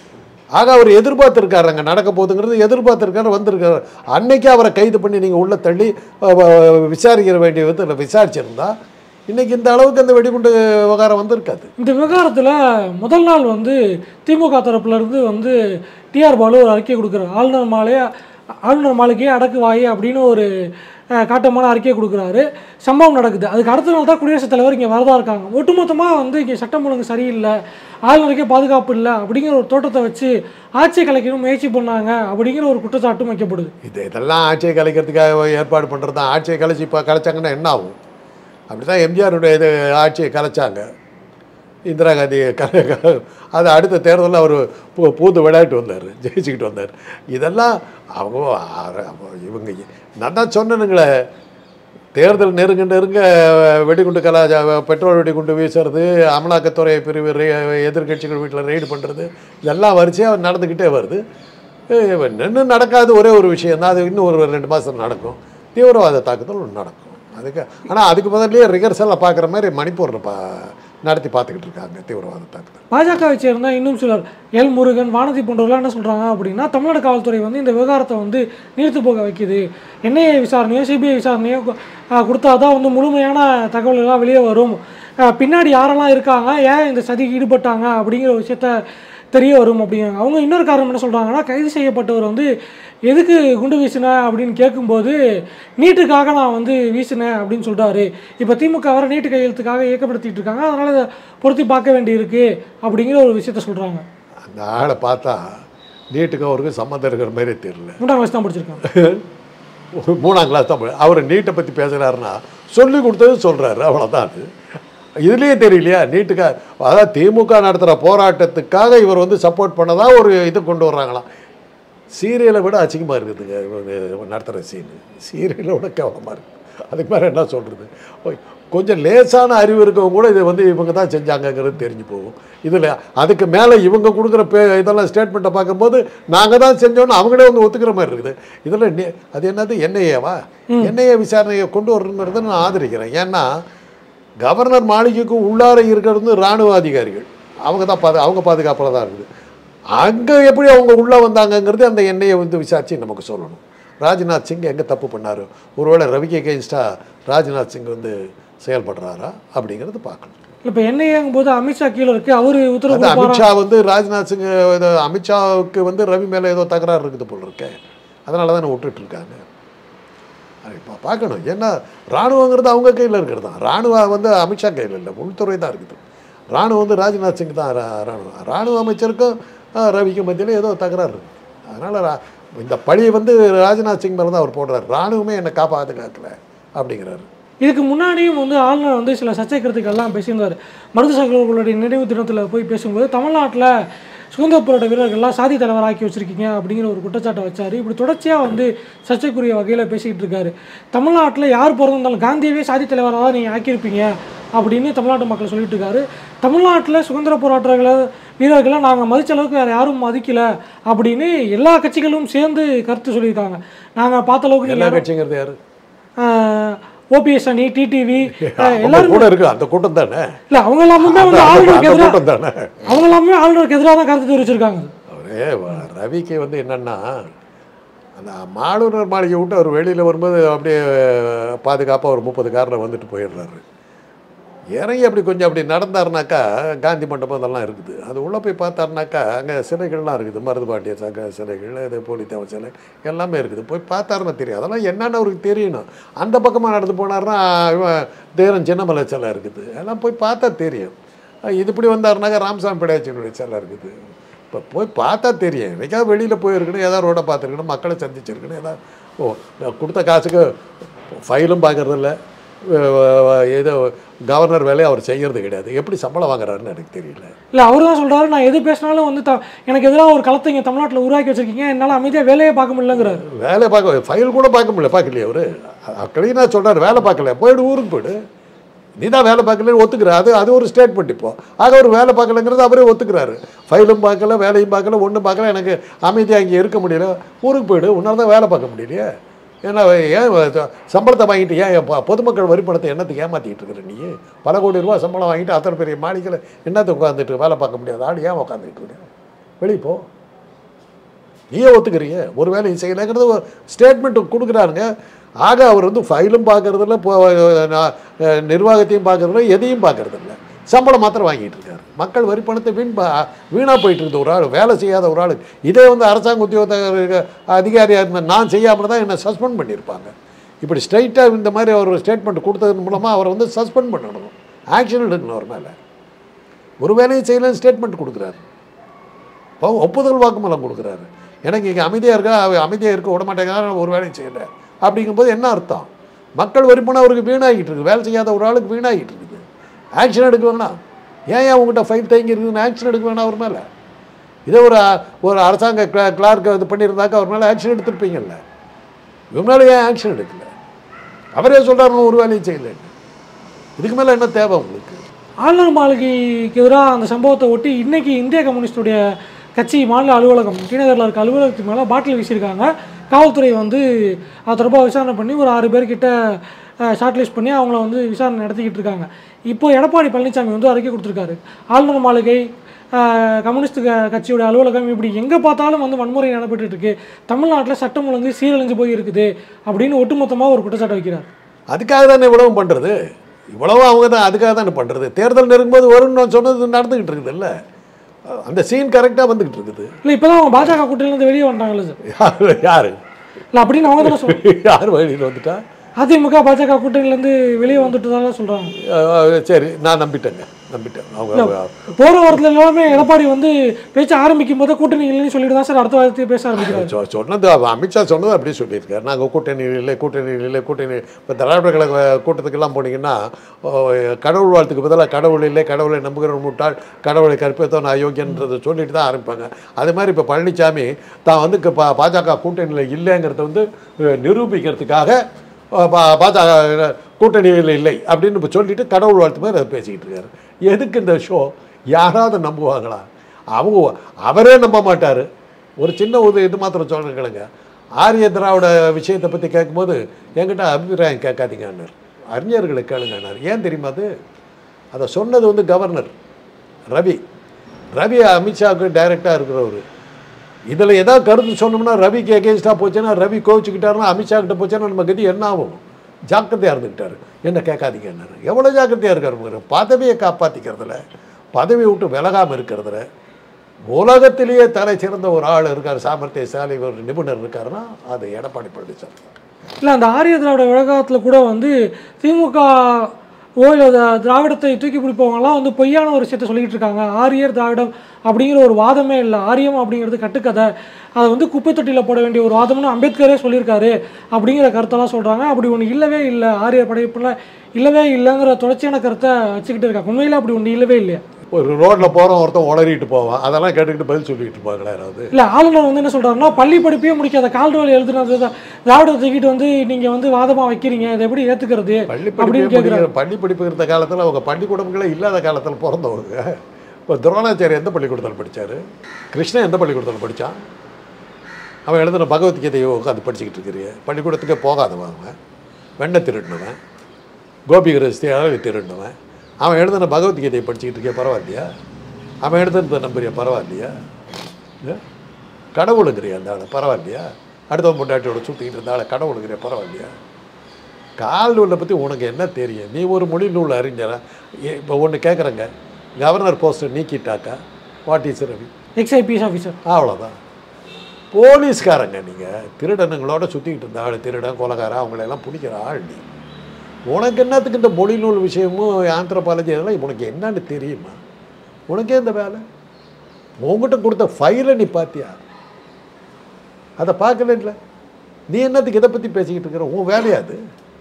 ஆக அவர் எதிர்பார்த்துருக்காரு அங்கே நடக்க போகுதுங்கிறது எதிர்பார்த்துருக்காரு வந்திருக்காரு அன்னைக்கு அவரை கைது பண்ணி நீங்கள் உள்ளே தள்ளி அஹ், அஹ், விசாரிக்கிற வேண்டிய விதத்தில் விசாரிச்சிருந்தா இன்னைக்கு இந்த அளவுக்கு அந்த வெடிகுண்டு விவகாரம் வந்திருக்காது இந்த விவகாரத்தில் முதல் நாள் வந்து திமுக தரப்புல இருந்து வந்து டிஆர் பாலு ஒரு அறிக்கை கொடுக்குறாரு ஆளுநர் மாலையே ஆளுநர் மாளிகையே அடக்கு வாயி அப்படின்னு ஒரு அஹ், காட்டமான அறிக்கையை கொடுக்குறாரு சம்பவம் நடக்குது அதுக்கு அடுத்த நாள் தான் குடியரசுத் தலைவர் இங்கே வரதா இருக்காங்க ஒட்டுமொத்தமாக வந்து இங்கே சட்டம் ஒழுங்கு சரியில்லை ஆளுநருக்கே பாதுகாப்பு இல்லை அப்படிங்கிற ஒரு தோட்டத்தை வச்சு ஆட்சியை கலைக்கணும் முயற்சி பண்ணாங்க அப்படிங்கிற ஒரு குற்றச்சாட்டும் வைக்கப்படுது இது இதெல்லாம் ஆட்சியை கலைக்கிறதுக்காக ஏற்பாடு பண்ணுறது தான் ஆட்சியை கலைச்சி இப்போ கலைச்சாங்கன்னா என்ன ஆகும் அப்படி தான் எம்ஜிஆருடைய இது ஆட்சியை கலைச்சாங்க இந்திரா காந்தி கலை அது அடுத்த தேர்தலில் அவர் பூ பூந்து விளையாட்டு வந்தார் ஜெயிச்சுக்கிட்டு வந்தார் இதெல்லாம் அவங்க அர- இவங்க நான் தான் சொன்னேனுங்களே தேர்தல் நெருங்க நெருங்க வெடிகுண்டு கலாஜா பெட்ரோல் வெடிகுண்டு வீசுறது அமலாக்கத்துறை பிரிவு ரே எதிர்க்கட்சிகள் வீட்டில் ரெய்டு பண்ணுறது இதெல்லாம் வரிசையாக நடந்துக்கிட்டே வருது நின்று நடக்காத ஒரே ஒரு விஷயம் தான் அது இன்னும் ஒரு ரெண்டு மாதம் நடக்கும் தீவிரவாத தாக்குதல் ஒன்று நடக்கும் அதுக்கு ஆனால் அதுக்கு முதல்லயே ரிகர்சலாக பார்க்குற மாதிரி மணிப்பூரில் பா நடத்தி பார்த்துக்கிட்டு இருக்காங்க தீவிரவாத தாக்குதல் பாஜகவை சேர்ந்த இன்னும் சிலர் எல் முருகன் வானதி போன்றவர்கள்லாம் என்ன சொல்கிறாங்க அப்படின்னா தமிழ்நாடு காவல்துறை வந்து இந்த விவகாரத்தை வந்து நீர்த்து போக வைக்குது என்ஐஏ விசாரணையோ சிபிஐ விசாரணையோ கொடுத்தா தான் வந்து முழுமையான தகவல்கள்லாம் வெளியே வரும் அஹ், பின்னாடி யாரெல்லாம் இருக்காங்க ஏன் இந்த சதிக்கு ஈடுபட்டாங்க அப்படிங்கிற ஒரு விஷயத்த தெரிய வரும் அப்படிங்கிறாங்க அவங்க இன்னொரு காரணம் என்ன சொல்கிறாங்கன்னா கைது செய்யப்பட்டவர் வந்து எதுக்கு குண்டு வீசின அப்படின்னு கேட்கும்போது நீட்டுக்காக நான் வந்து வீசினேன் அப்படின்னு சொல்கிறாரு இப்போ திமுக வர நீட்டு கையெழுத்துக்காக இயக்கப்படுத்திட்டு இருக்காங்க அதனால் இதை பொருத்தி பார்க்க வேண்டியிருக்கு அப்படிங்கிற ஒரு விஷயத்த சொல்கிறாங்க அந்த ஆளை பார்த்தா நீட்டுக்கும் அவருக்கும் சம்மந்தம் இருக்கிற மாதிரி தெரியல மூன்றாம் வயசு தான் படிச்சிருக்காங்க மூணாம் கிளாஸ் தான் படி- அவர் நீட்டை பற்றி பேசுகிறாருன்னா சொல்லி கொடுத்தது சொல்கிறாரு அவ்வளோதான் அது இதுலேயே தெரியலையா நீட்டுக்கா அதாவது திமுக நடத்துகிற போராட்டத்துக்காக இவர் வந்து சப்போர்ட் பண்ணதா ஒரு இது கொண்டு வர்றாங்களாம் சீரியலை விட அசிங்கமாக இருக்குதுங்க இவங்க நடத்துகிற சீனு சீரியலை விட கேவலமாக இருக்குது அதுக்கு மேலே என்ன சொல்கிறது கொஞ்சம் லேசான அறிவு இருக்கவங்க கூட இதை வந்து இவங்க தான் செஞ்சாங்கங்கிறது தெரிஞ்சு போகும் இதில் அதுக்கு மேலே இவங்க கொடுக்குற பே இதெல்லாம் ஸ்டேட்மெண்ட்டை பார்க்கும்போது நாங்கள் தான் செஞ்சோன்னு அவங்களே வந்து ஒத்துக்கிற மாதிரி இருக்குது இதில் அது என்னது என்ஐஏவா என்ஐஏ விசாரணையை கொண்டு வரணுங்கிறத நான் ஆதரிக்கிறேன் ஏன்னா கவர்னர் மாளிகைக்கும் உள்ளார இருக்கிறது வந்து இராணுவ அதிகாரிகள் அவங்க தான் பாது அவங்க பாதுகாப்பில் தான் இருக்குது அங்கே எப்படி அவங்க உள்ளே வந்தாங்கங்கிறது அந்த எண்ணெயை வந்து விசாரித்து நமக்கு சொல்லணும் ராஜ்நாத் சிங் எங்கே தப்பு பண்ணார் ஒருவேளை ரவிக்கு எகெயின்ஸ்டாக ராஜ்நாத் சிங் வந்து செயல்படுறாரா அப்படிங்கிறது பார்க்கணும் இப்போ என்ஐஏங்கும் போது அமித்ஷா கீழே இருக்கு அவர் உத்தரவு அது கொடுப்பாரா? அமித்ஷா வந்து ராஜ்நாத் சிங் இது அமித்ஷாவுக்கு வந்து ரவி மேலே ஏதோ தகராறு இருக்குது போல் இருக்கே அதனால தான் விட்டுட்டு இருக்காங்க அது இப்போ பார்க்கணும் ஏன்னா ராணுவங்கிறது அவங்க கையில் இருக்கிறது தான் ராணுவம் வந்து அமித்ஷா கையில் இல்லை உள்துறை தான் இருக்குது ராணுவம் வந்து ராஜ்நாத் சிங் தான் ரா- ராணுவம் ராணுவ அமைச்சருக்கும் ஆ, ரவிக்கும் மத்தியில் ஏதோ தகராறு இருக்குது அதனால் ரா இந்த பழியை வந்து ராஜ்நாத் சிங் மேலே தான் அவர் போடுறாரு ராணுவமே என்னை காப்பாற்றுக்காக்கல அப்படிங்கிறாரு இதுக்கு முன்னாடியும் வந்து ஆளுநர் வந்து சில சர்ச்சை கருத்துக்கள்லாம் பேசியிருந்தார் மருது சகோதரர்களுடைய நினைவு தினத்தில் போய் பேசும்போது தமிழ்நாட்டில் சுதந்திர போராட்ட வீரர்கள்லாம் சாதி தலைவராக்கி வச்சிருக்கீங்க அப்படிங்கிற ஒரு குற்றச்சாட்டை வச்சார் இப்படி தொடர்ச்சியாக வந்து சர்ச்சைக்குரிய வகையில் பேசிக்கிட்டு இருக்காரு தமிழ்நாட்டில் யார் பிறந்திருந்தாலும் காந்தியவே சாதி தலைவராக தான் நீங்கள் ஆக்கியிருப்பீங்க அப்படின்னு தமிழ்நாட்டு மக்கள் சொல்லிட்டு இருக்காரு தமிழ்நாட்டில் சுதந்திர போராட்டங்களை வீரர்களை நாங்கள் மதிச்ச அளவுக்கு வேறு யாரும் மதிக்கல அப்படின்னு எல்லா கட்சிகளும் சேர்ந்து கருத்து சொல்லியிருக்காங்க நாங்கள் பார்த்த அளவுக்கு எல்லா நீங்க கட்சிங்கிறது யாரு ஓபிஎஸ் அணி டிடிவி அவங்க எல்லாரும் கூட இருக்கு அந்த கூட்டம் தானே இல்ல அவங்க எல்லாமே வந்து அந்த ஆளுநருக்கு எதிராக கூட்டம் தானே அவங்க எல்லாமே ஆளுநருக்கு எதிராக தான் கருத்து தெரிவிச்சிருக்காங்க அவரே வ- ரவிக்கு வந்து என்னன்னா அந்த மாலுனர் மாளிகை விட்டு அவர் வெளியில் வரும்போது அப்படியே பாதுகாப்பாக ஒரு முப்பது காரில் வந்துட்டு போயிடுறாரு இறங்கி அப்படி கொஞ்சம் அப்படி நடந்தாருனாக்கா காந்தி மண்டபம் அதெல்லாம் இருக்குது அது உள்ளே போய் பார்த்தாருனாக்கா அங்கே சிலைகள்லாம் இருக்குது மருதுபாண்டிய சங்க சிலைகள் இது போலித்தேவ சிலை எல்லாமே இருக்குது போய் பார்த்தாருன்னா தெரியும் அதெல்லாம் என்னென்னு அவருக்கு தெரியணும் அந்த பக்கமாக நடந்து போனாருன்னா இவன் தேரன் சின்னமலை சிலை இருக்குது எல்லாம் போய் பார்த்தா தெரியும் இது இப்படி வந்தாருனாக்கா ராமசாமி பிடையாச்சினுடைய சிலை இருக்குது இப்போ போய் பார்த்தா தெரியும் என்னைக்காவது வெளியில் போயிருக்கணும் ஏதாவது ரோடை பார்த்துருக்கணும் மக்களை சந்திச்சிருக்கணும் ஏதாவது ஓ நான் கொடுத்த காசுக்கு ஃபைலும் பார்க்கறதில்ல ஏதோ கவர்னர் வேலையை அவர் செய்கிறது கிடையாது எப்படி சம்பளம் வாங்குறாருன்னு எனக்கு தெரியல இல்லை அவர் தான் சொல்கிறாரு நான் எது பேசினாலும் வந்து த எனக்கு எதிராக ஒரு களத்தை இங்கே தமிழ்நாட்டில் உருவாக்கி வச்சிருக்கீங்க என்னால் அமைதியாக வேலையே பார்க்க முடியலங்கிறாரு வேலையை பார்க்க ஃபைல் கூட பார்க்க முடியல பார்க்கலையே அவர் க்ளீனாக சொல்கிறார் வேலை பார்க்கல போயிடு ஊருக்கு போயிடு நீ தான் வேலை பார்க்கலன்னு ஒத்துக்கிற அது அது ஒரு ஸ்டேட்மெண்ட் இப்போ ஆக ஒரு வேலை பார்க்கலங்கிறது அவரே ஒத்துக்கிறாரு ஃபைலும் பார்க்கல வேலையும் பார்க்கல ஒன்றும் பார்க்கல எனக்கு அமைதியாக இங்கே இருக்க முடியல ஊருக்கு போயிடு உன்னால் தான் வேலை பார்க்க முடியலையே ஏன்னா ஏன் ச- சம்பளத்தை வாங்கிட்டு ஏன் பொ- பொதுமக்கள் வரி பணத்தை என்னத்துக்கு ஏமாற்றிட்டு இருக்கிற நீ பல கோடி ரூபா சம்பளம் வாங்கிட்டு அத்தனை பெரிய மாளிகையில் என்னத்தை உட்காந்துட்டு வேலை பார்க்க முடியாது ஆள் ஏன் உட்காந்துட்டு இருக்க வெளியே போ நீயே ஒத்துக்கிறீங்க ஒரு வேலையை செய்யலைங்கிறது ஒரு ஸ்டேட்மெண்ட் கொடுக்குறாருங்க ஆக அவர் வந்து ஃபைலும் பார்க்கறதில்ல இப்போ நான், அஹ், நிர்வாகத்தையும் பார்க்கறதில்ல எதையும் பார்க்கறதில்ல சம்பளம் மாத்திரம் வாங்கிட்டு இருக்காரு மக்கள் வரி பணத்தை வீண் பா வீணாக போயிட்டு இருந்த ஒரு ஆள் வேலை செய்யாத ஒரு ஆள் இதே வந்து அரசாங்க உத்தியோக அதிகாரியாக இருந்த நான் செய்யாமல் தான் என்னை சஸ்பெண்ட் பண்ணியிருப்பாங்க இப்படி ஸ்ட்ரைட்டாக இந்த மாதிரி அவர் ஸ்டேட்மெண்ட் கொடுத்ததன் மூலமாக அவரை வந்து சஸ்பெண்ட் பண்ணணும் ஆக்ஷன் எடுக்கணும் அவர் மேலே ஒரு வேலையும் செய்யலன்னு ஸ்டேட்மெண்ட் கொடுக்குறாரு இப்போ ஒப்புதல் வாக்குமூலம் கொடுக்குறாரு எனக்கு இங்கே அமைதியாக இருக்கா அவ அமைதியாக இருக்க விட மாட்டேங்கிறான் ஒரு வேலையும் செய்யலை அப்படிங்கும்போது என்ன அர்த்தம் மக்கள் வரிப்பணம் அவருக்கு வீணாகிட்டு இருக்கு வேலை செய்யாத ஒரு ஆளுக்கு வீணாகிட்டு இருக்குது ஆக்ஷன் எடுக்க வேணாம் ஏன் ஏன் உங்கள்கிட்ட ஃபைல் தேங்கி இருக்குதுன்னு ஆக்ஷன் எடுக்க வேணாம் அவர் மேலே இதே ஒரு ஒரு அரசாங்க கிளா- கிளார்க் இது பண்ணியிருந்தாக்கா அவர் மேலே ஆக்ஷன் எடுத்திருப்பீங்கல்ல இவங்க மேலே ஏன் ஆக்ஷன் எடுக்கல அவரே சொல்கிறாரு ஒரு வேலையும் செய்யலைன்னு இதுக்கு மேலே என்ன தேவை உங்களுக்கு ஆளுநர் மாளிகைக்கு எதிராக அந்த சம்பவத்தை ஒட்டி இன்னைக்கு இந்திய கம்யூனிஸ்டுடைய கட்சி மாநில அலுவலகம் டிநகரில் இருக்க அலுவலகத்துக்கு மேலே பாட்டில் வீசியிருக்காங்க காவல்துறை வந்து அது தொடர்பாக விசாரணை பண்ணி ஒரு ஆறு பேர்கிட்ட ஷார்ட்லிஸ்ட் பண்ணி அவங்கள வந்து விசாரணை நடத்திக்கிட்டு இருக்காங்க இப்போ எடப்பாடி பழனிசாமி வந்து அறிக்கை கொடுத்துருக்காரு ஆளுநர் மாளிகை அஹ், கம்யூனிஸ்ட் க- கட்சியோட அலுவலகம் இப்படி எங்கே பார்த்தாலும் வந்து வன்முறை நடைபெற்றுட்டு இருக்கு தமிழ்நாட்டில் சட்டம் ஒழுங்கு சீரழிஞ்சு போய் இருக்குது அப்படின்னு ஒட்டுமொத்தமாக ஒரு குற்றச்சாட்டு வைக்கிறார் அதுக்காக தானே இவ்வளவும் பண்ணுறது இவ்வளவு அவங்க தான் அதுக்காக தானே பண்ணுறது தேர்தல் நெருங்கும்போது வரும்னு நான் சொன்னது நடந்துக்கிட்டு இருக்குது இல்லை அந்த சீன் கரெக்டாக வந்துக்கிட்டு இருக்குது இல்லை இப்போ தான் அவங்க பாஜக கூட்டணியிலேருந்து வெளியே வந்துட்டாங்கல்ல சார் யார் யார் இல்லை அப்படின்னு அவங்க தானே சொல்றாங்க யார் வழியில் வந்துட்டா அதிமுக பாஜக கூட்டணியிலேருந்து வெளியே வந்துட்டதால சொல்கிறாங்க அஹ் சரி நான் நம்பிட்டேங்க நம்பிட்டேன் அவங்க போகிற வாரத்தில் எல்லாமே எடப்பாடி வந்து பேச்ச ஆரம்பிக்கும் போது கூட்டணி இல்லைன்னு சொல்லிட்டு தான் சார் அடுத்த வாரத்தையே பேச ஆரம்பிக்கிறாரு சொ- சொன்னது அவ- அமித்ஷா சொன்னது அப்படியே சொல்லியிருக்காரு நாங்கள் கூட்டணி இல்லை கூட்டணி இல்லை கூட்டணி இப்போ திராவிட கழக கூட்டத்துக்கெல்லாம் போனீங்கன்னா ஓ, கடவுள் வாழ்த்துக்கு பதிலாக கடவுள் இல்லை கடவுளை நம்புகிற முட்டாள் கடவுளை கற்பித்தவன் அயோக்கியன்றதை சொல்லிட்டு தான் ஆரம்பிப்பாங்க அது மாதிரி இப்போ பழனிசாமி தான் வந்து க- பா- பாஜக கூட்டணியில் இல்லைங்கிறத வந்து அஹ், நிரூபிக்கிறதுக்காக அஹ், பா- பாஜக கூட்டணியில் இல்லை அப்படின்னு இப்போ சொல்லிட்டு கடவுள் வாழ்த்து மாதிரி அதை பேசிக்கிட்டு இருக்காரு எதுக்கு இந்த ஷோ யாராவது நம்புவாங்களா அவங்க அவரே நம்ப மாட்டார் ஒரு சின்ன ஒரு இது மாத்திரம் சொல்கிறேன் கேளுங்க ஆரிய திராவிட விஷயத்தை பற்றி கேட்கும்போது என்கிட்ட அபிப்பிராயம் கேட்காதீங்கன்னார் அறிஞர்களை கேளுங்கன்னார் ஏன் தெரியுமா அது அதை சொன்னது வந்து கவர்னர் ரவி ரவி அமித்ஷாவுக்கு டைரக்டாக இருக்கிறவர் இதில் ஏதாவது கருத்து சொன்னோம்னா ரவிக்கு எகேன்ஸ்டாக போச்சுன்னா ரவி கோவிச்சுக்கிட்டாருன்னா அமித்ஷா கிட்ட போச்சுன்னா நம்ம கதி என்ன ஆகும் ஜாக்கிரதையாக இருந்துக்கிட்டாரு என்ன கேட்காதீங்கன்னாரு எவ்வளோ ஜாக்கிரதையாக இருக்காரு பாரு. பதவியை காப்பாற்றிக்கிறதுல பதவி விட்டு விலகாமல் இருக்கிறதுல உலகத்திலேயே தலை சிறந்த ஒரு ஆள் இருக்கார் சாமர்த்தியசாலி ஒரு நிபுணர் இருக்காருன்னா அது எடப்பாடி பழனிசாமி தான். இல்லை அந்த ஆரிய திராவிட விவகாரத்தில் கூட வந்து திமுக ஓ இல்லை திரா- திராவிடத்தை தூக்கி பிடிப்பவங்கலாம் வந்து பொய்யான ஒரு விஷயத்த சொல்லிக்கிட்டு இருக்காங்க ஆரியர் திராவிடம் அப்படிங்கிற ஒரு வாதமே இல்லை ஆரியம் அப்படிங்கிறது கட்டுக்கதை அதை வந்து குப்பை தொட்டியில் போட வேண்டிய ஒரு வாதம்னு அம்பேத்கரே சொல்லியிருக்காரு அப்படிங்கிற கருத்தெல்லாம் சொல்கிறாங்க அப்படி ஒன்று இல்லவே இல்லை ஆரியர் படைப்புல இல்லவே இல்லைங்கிற தொடர்ச்சியான கருத்தை வச்சுக்கிட்டு இருக்காங்க உண்மையில் அப்படி ஒன்று இல்லவே இல்லையா ஒரு ரோட்டில் போகிறோம் ஒருத்தன் உளறிட்டு போவான் அதெல்லாம் கேட்டுக்கிட்டு பதில் சொல்லிட்டு இருப்பாங்களா யாராவது இல்லை ஆளுநர் வந்து என்ன சொல்றாருன்னா பள்ளி படிப்பே முடிக்காத கால்டுவல் எழுதுனது தான் திராவிடத்தை தூக்கிட்டு வந்து நீங்கள் வந்து வாதமாக வைக்கிறீங்க இதை எப்படி ஏற்றுக்கிறது பள்ளி அப்படின்னு படிப்பு கேட்குறாரு படிக்கிற பள்ளி படிப்பு இருந்த காலத்தில் அவங்க பள்ளிக்கூடங்களே இல்லாத காலத்தில் பிறந்தவங்க இப்போ துரோணாச்சாரி எந்த பள்ளிக்கூடத்தில் படிச்சாரு கிருஷ்ணன் எந்த பள்ளிக்கூடத்தில் படிச்சான் அவன் எழுதின பகவத்கீதையை உட்காந்து படிச்சுக்கிட்டு இருக்கிறிய பள்ளிக்கூடத்துக்கே போகாதவன் அவன் வெண்ணை திருடினவன் கோபிகிரஸ்தி அழகு திருடினவன் அவன் எழுதின பகவத்கீதையை படிச்சுக்கிட்டு இருக்கிய பரவாயில்லையா அவன் எழுதுனதை நம்புறியா பரவாயில்லையா ஏ? கடவுளுங்கிறியா அந்த ஆளை பரவாயில்லையா அடுத்தவன் பொண்டாட்டியோட சுற்றிக்கிட்டு இருந்த ஆளை கடவுளுங்கிறியா பரவாயில்லையா கால் நூலை பற்றி உனக்கு என்ன தெரியும் நீ ஒரு மொழி நூல் அறிஞரா இப்போ ஒன்று கேட்குறேங்க கவர்னர் போஸ்ட்டை நீக்கிட்டாக்கா what is Ravi ex IPS officer அவ்வளோதான் போலீஸ்காரங்க நீங்கள் திருடனுங்களோட சுற்றிக்கிட்டு இருந்த ஆள் திருடன் கொலகாரன் அவங்களெல்லாம் பிடிக்கிற ஆள் நீ உனக்கு என்னத்துக்கு இந்த மொழி நூல் விஷயமும் ஆந்த்ரோபாலஜி இதெல்லாம் உனக்கு என்னன்னு தெரியுமா உனக்கே இந்த வேலை உங்ககிட்ட கொடுத்த ஃபைலை நீ பார்த்தியா அதை பார்க்கல இல்லை நீ என்னத்துக்கு இதை பற்றி பேசிக்கிட்டு இருக்கிற உன் வேலையா அது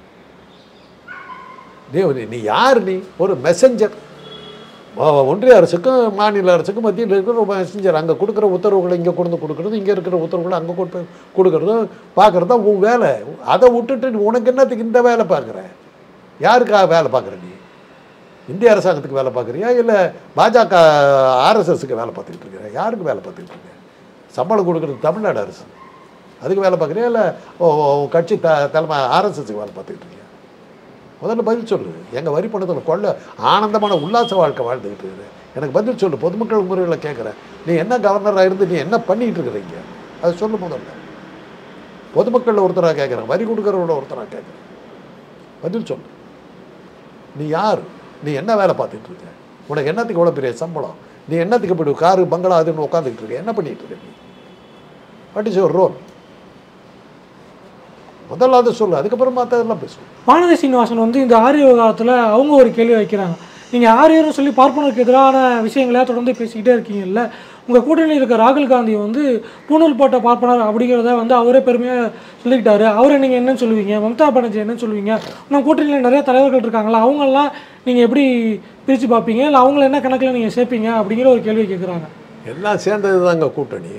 நீ நீ யார் நீ ஒரு மெசஞ்சர் ஒன்றிய அரசுக்கும் மாநில அரசுக்கும் மத்தியில் இருக்கிற ஒரு மெசஞ்சர் அங்கே கொடுக்குற உத்தரவுகளை இங்கே கொண்டு வந்து கொடுக்குறது இங்கே இருக்கிற உத்தரவுகளை அங்கே கொண்டு கொடுக்குறதும் பார்க்குறது தான் உன் வேலை அதை விட்டுட்டு நீ உனக்கு என்னத்துக்கு இந்த வேலை பார்க்குற யாருக்காக வேலை பார்க்குற நீ இந்திய அரசாங்கத்துக்கு வேலை பார்க்குறியா இல்லை பாஜக ஆர்எஸ்எஸ்க்கு வேலை பார்த்துக்கிட்டு இருக்கிற யாருக்கு வேலை பார்த்துக்கிட்டு இருக்க சம்பளம் கொடுக்குறது தமிழ்நாடு அரசு அதுக்கு வேலை பார்க்குறியா இல்லை ஓ ஓ, உன் கட்சி த தலைமை ஆர்எஸ்எஸ்க்கு வேலை பார்த்துக்கிட்டு இருக்கியா முதல்ல பதில் சொல்லு எங்கள் வரி பணத்தில் கொள்ள ஆனந்தமான உல்லாச வாழ்க்கை வாழ்ந்துக்கிட்டு இருக்கிற எனக்கு பதில் சொல்லு பொதுமக்கள் முறையில் கேட்குறேன் நீ என்ன கவர்னராக இருந்து நீ என்ன பண்ணிக்கிட்டு இருக்கிறீங்க அதை சொல்லு முதல்ல பொதுமக்களில் ஒருத்தராக கேட்குறேன் வரி கொடுக்குறவங்கள ஒருத்தராக கேட்குறேன் பதில் சொல்லு நீ யார் நீ என்ன வேலை பார்த்துட்டு இருக்க உனக்கு என்னத்துக்கு இவ்வளோ பெரிய சம்பளம் நீ என்னத்துக்கு இப்படி காரு பங்களா அதுன்னு உட்காந்துக்கிட்டு இருக்க என்ன பண்ணிட்டு இருக்க நீ வாட் இஸ் யுவர் ரோல் முதல்ல அதை சொல்லு அதுக்கப்புறம் மற்றதெல்லாம் பேசுவோம் வானதி சீனிவாசன் வந்து இந்த ஆரிய விவகாரத்தில் அவங்க ஒரு கேள்வி வைக்கிறாங்க நீங்கள் ஆரியர்னு சொல்லி பார்ப்பனருக்கு எதிரான விஷயங்களே தொடர்ந்து பேசிக்கிட்டே இருக்கீங்கல்ல உங்கள் கூட்டணியில் இருக்க ராகுல் காந்தி வந்து பூணூல் போட்ட பார்ப்பனர் அப்படிங்கிறத வந்து அவரே பெருமையாக சொல்லிக்கிட்டாரு அவரை நீங்கள் என்னன்னு சொல்லுவீங்க மம்தா பானர்ஜி என்னன்னு சொல்லுவீங்க நம்ம கூட்டணியில் நிறைய தலைவர்கள் இருக்காங்களா அவங்கெல்லாம் நீங்கள் எப்படி பிரித்து பார்ப்பீங்க இல்லை அவங்கள என்ன கணக்கில் நீங்கள் சேர்ப்பீங்க அப்படிங்கிற ஒரு கேள்வி கேட்குறாங்க எல்லாம் சேர்ந்தது தாங்க கூட்டணி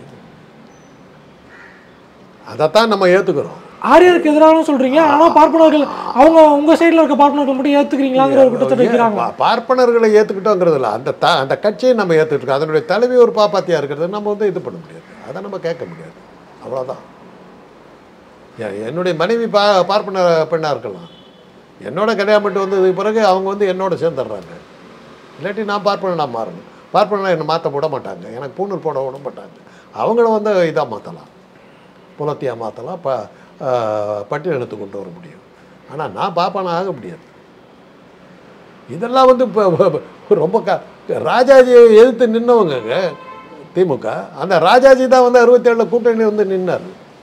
அதைத்தான் நம்ம ஏற்றுக்கிறோம் ஆரியருக்கு எதிராக சொல்கிறீங்க ஆனால் பார்ப்பனர்கள் அவங்க உங்கள் சைடில் இருக்க பார்ப்பனர்கள் மட்டும் ஏற்றுக்கிறீங்களாங்கிற ஒரு குற்றத்தை வைக்கிறாங்க பா- பார்ப்பனர்களை ஏற்றுக்கிட்டோங்கிறது இல்லை அந்த த அந்த கட்சியை நம்ம ஏற்றுக்கிட்டோம் அதனுடைய தலைவி ஒரு பாப்பாத்தியாக இருக்கிறது நம்ம வந்து இது பண்ண முடியாது அதை நம்ம கேட்க முடியாது அவ்வளோதான் எ- என்னுடைய மனைவி பா பார்ப்பன பெண்ணாக இருக்கலாம் என்னோட கல்யாணம் பண்ணிட்டு வந்ததுக்கு பிறகு அவங்க வந்து என்னோட சேர்ந்துடுறாங்க இல்லாட்டி நான் பார்ப்பன நான் மாறணும் பார்ப்பனா என்னை மாற்ற விட மாட்டாங்க எனக்கு பூணூல் போட விட மாட்டாங்க அவங்கள வந்து இதாக மாற்றலாம் புலத்தியாக மாற்றலாம் ப பட்டியலெடுத்து கொண்டு வர முடியும் ஆனால் நான் பாப்பான ஆக முடியாது இதெல்லாம் வந்து இப்போ ரொம்ப க ராஜாஜியை எதிர்த்து நின்னவங்கங்க திமுக அந்த ராஜாஜி தான் வந்து அறுபத்தேழில் கூட்டணி வந்து நின்னார்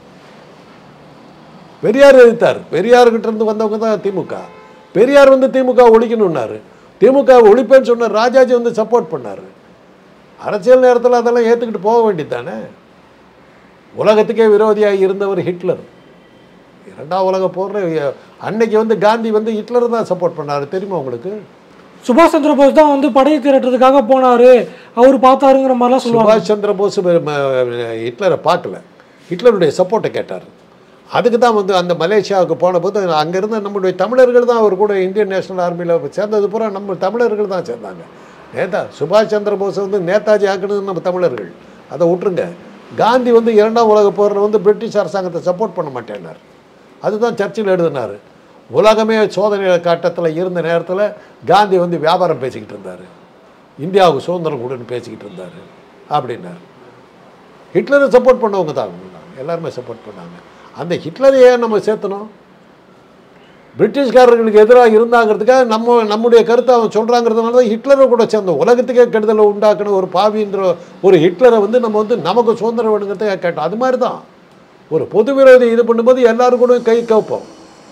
பெரியார் எதிர்த்தார் பெரியார்கிட்ட இருந்து வந்தவங்க தான் திமுக பெரியார் வந்து திமுக ஒழிக்கணும்னாரு திமுக ஒழிப்பேன்னு சொன்ன ராஜாஜி வந்து சப்போர்ட் பண்ணார் அரசியல் நேரத்தில் அதெல்லாம் ஏற்றுக்கிட்டு போக வேண்டியதானே உலகத்துக்கே விரோதியாக இருந்தவர் ஹிட்லர் இரண்டாம் உலக போரில் அன்னைக்கு வந்து காந்தி வந்து ஹிட்லர் தான் சப்போர்ட் பண்ணார் தெரியுமா உங்களுக்கு சுபாஷ் சந்திர போஸ் தான் வந்து படையை திரட்டுறதுக்காக போனாரு அவர் பார்த்தாருங்கிற மாதிரிலாம் சொல்லுவாங்க சுபாஷ் சந்திர போஸ் ம- ம- ஹிட்லரை பார்க்கல ஹிட்லருடைய சப்போர்ட்டை கேட்டார் அதுக்கு தான் வந்து அந்த மலேசியாவுக்கு போன போது அங்கே இருந்த நம்மளுடைய தமிழர்கள் தான் அவர் கூட இந்தியன் நேஷனல் ஆர்மியில் சேர்ந்தது பூரா நம்ம தமிழர்கள் தான் சேர்ந்தாங்க நேதா சுபாஷ் சந்திர போஸ் வந்து நேதாஜி ஆக்குனது நம்ம தமிழர்கள் அதை விட்டுருங்க காந்தி வந்து இரண்டாம் உலக போரில் வந்து பிரிட்டிஷ் அரசாங்கத்தை சப்போர்ட் பண்ண மாட்டேன்னார் அதுதான் சர்ச்சில் எழுதினார் உலகமே சோதனை கட்டத்தில் இருந்த நேரத்தில் காந்தி வந்து வியாபாரம் பேசிக்கிட்டு இருந்தார் இந்தியாவுக்கு சுதந்திரம் கொடுன்னு பேசிக்கிட்டு இருந்தார் அப்படின்னாரு ஹிட்லரை சப்போர்ட் பண்ணவங்க தான் அவங்க தான். எல்லாருமே சப்போர்ட் பண்ணாங்க அந்த ஹிட்லரை ஏன் நம்ம சேர்த்தணும் பிரிட்டிஷ்காரர்களுக்கு எதிராக இருந்தாங்கிறதுக்காக நம்ம நம்முடைய கருத்தை அவன் சொல்கிறாங்கிறதுனால தான் ஹிட்லரை கூட சேர்ந்தோம் உலகத்துக்கே கெடுதலை உண்டாக்குன ஒரு பாவின்ற ஒரு ஹிட்லரை வந்து நம்ம வந்து நமக்கு சுதந்திரம் வேணுங்கிறத கேட்டோம் அது மாதிரி தான் ஒரு பொது விரோதி இது பண்ணும்போது எல்லாரும் கூட கை கவுப்போம்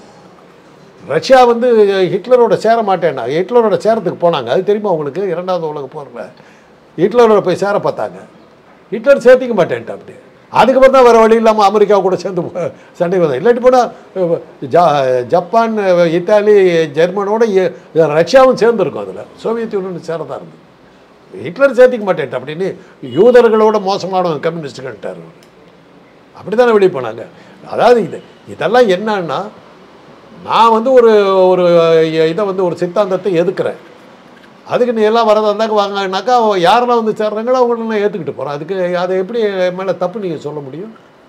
ரஷ்யா வந்து ஹிட்லரோட சேர மாட்டேன்னா ஹிட்லரோட சேரத்துக்கு போனாங்க அது தெரியுமா உங்களுக்கு இரண்டாவது உலக போரில் ஹிட்லரோட போய் சேர பார்த்தாங்க ஹிட்லர் சேர்த்திக்க மாட்டேன்ட்டு அப்படி அதுக்கப்புறம் தான் வேறு வழி இல்லாமல் அமெரிக்கா கூட சேர்ந்து போ- சண்டைக்கு வந்தேன் இல்லாட்டி போனால் ஜா ஜப்பான் இத்தாலி ஜெர்மனோட எ- ரஷ்யாவும் சேர்ந்துருக்கும் அதில் சோவியத் யூனியன் சேரதான் இருந்தது ஹிட்லர் சேர்த்திக்க மாட்டேன்ட்டு அப்படின்னு யூதர்களோட மோசமான கம்யூனிஸ்ட்டுகள்ட்டார் அவர் அப்படி தானே வெளியே போனாங்க அதாவது இது இதெல்லாம் என்னன்னா நான் வந்து ஒரு ஒரு இதை வந்து ஒரு சித்தாந்தத்தை எதுக்குறேன் அதுக்கு நீ எல்லாம் வரதா இருந்தாக்க வாங்கினாக்கா யாரெல்லாம் வந்து சேர்றாங்களோ அவங்கள நான் ஏற்றுக்கிட்டு போகிறேன் அதுக்கு அதை எப்படி என் மேலே தப்பு நீங்கள் சொல்ல முடியும்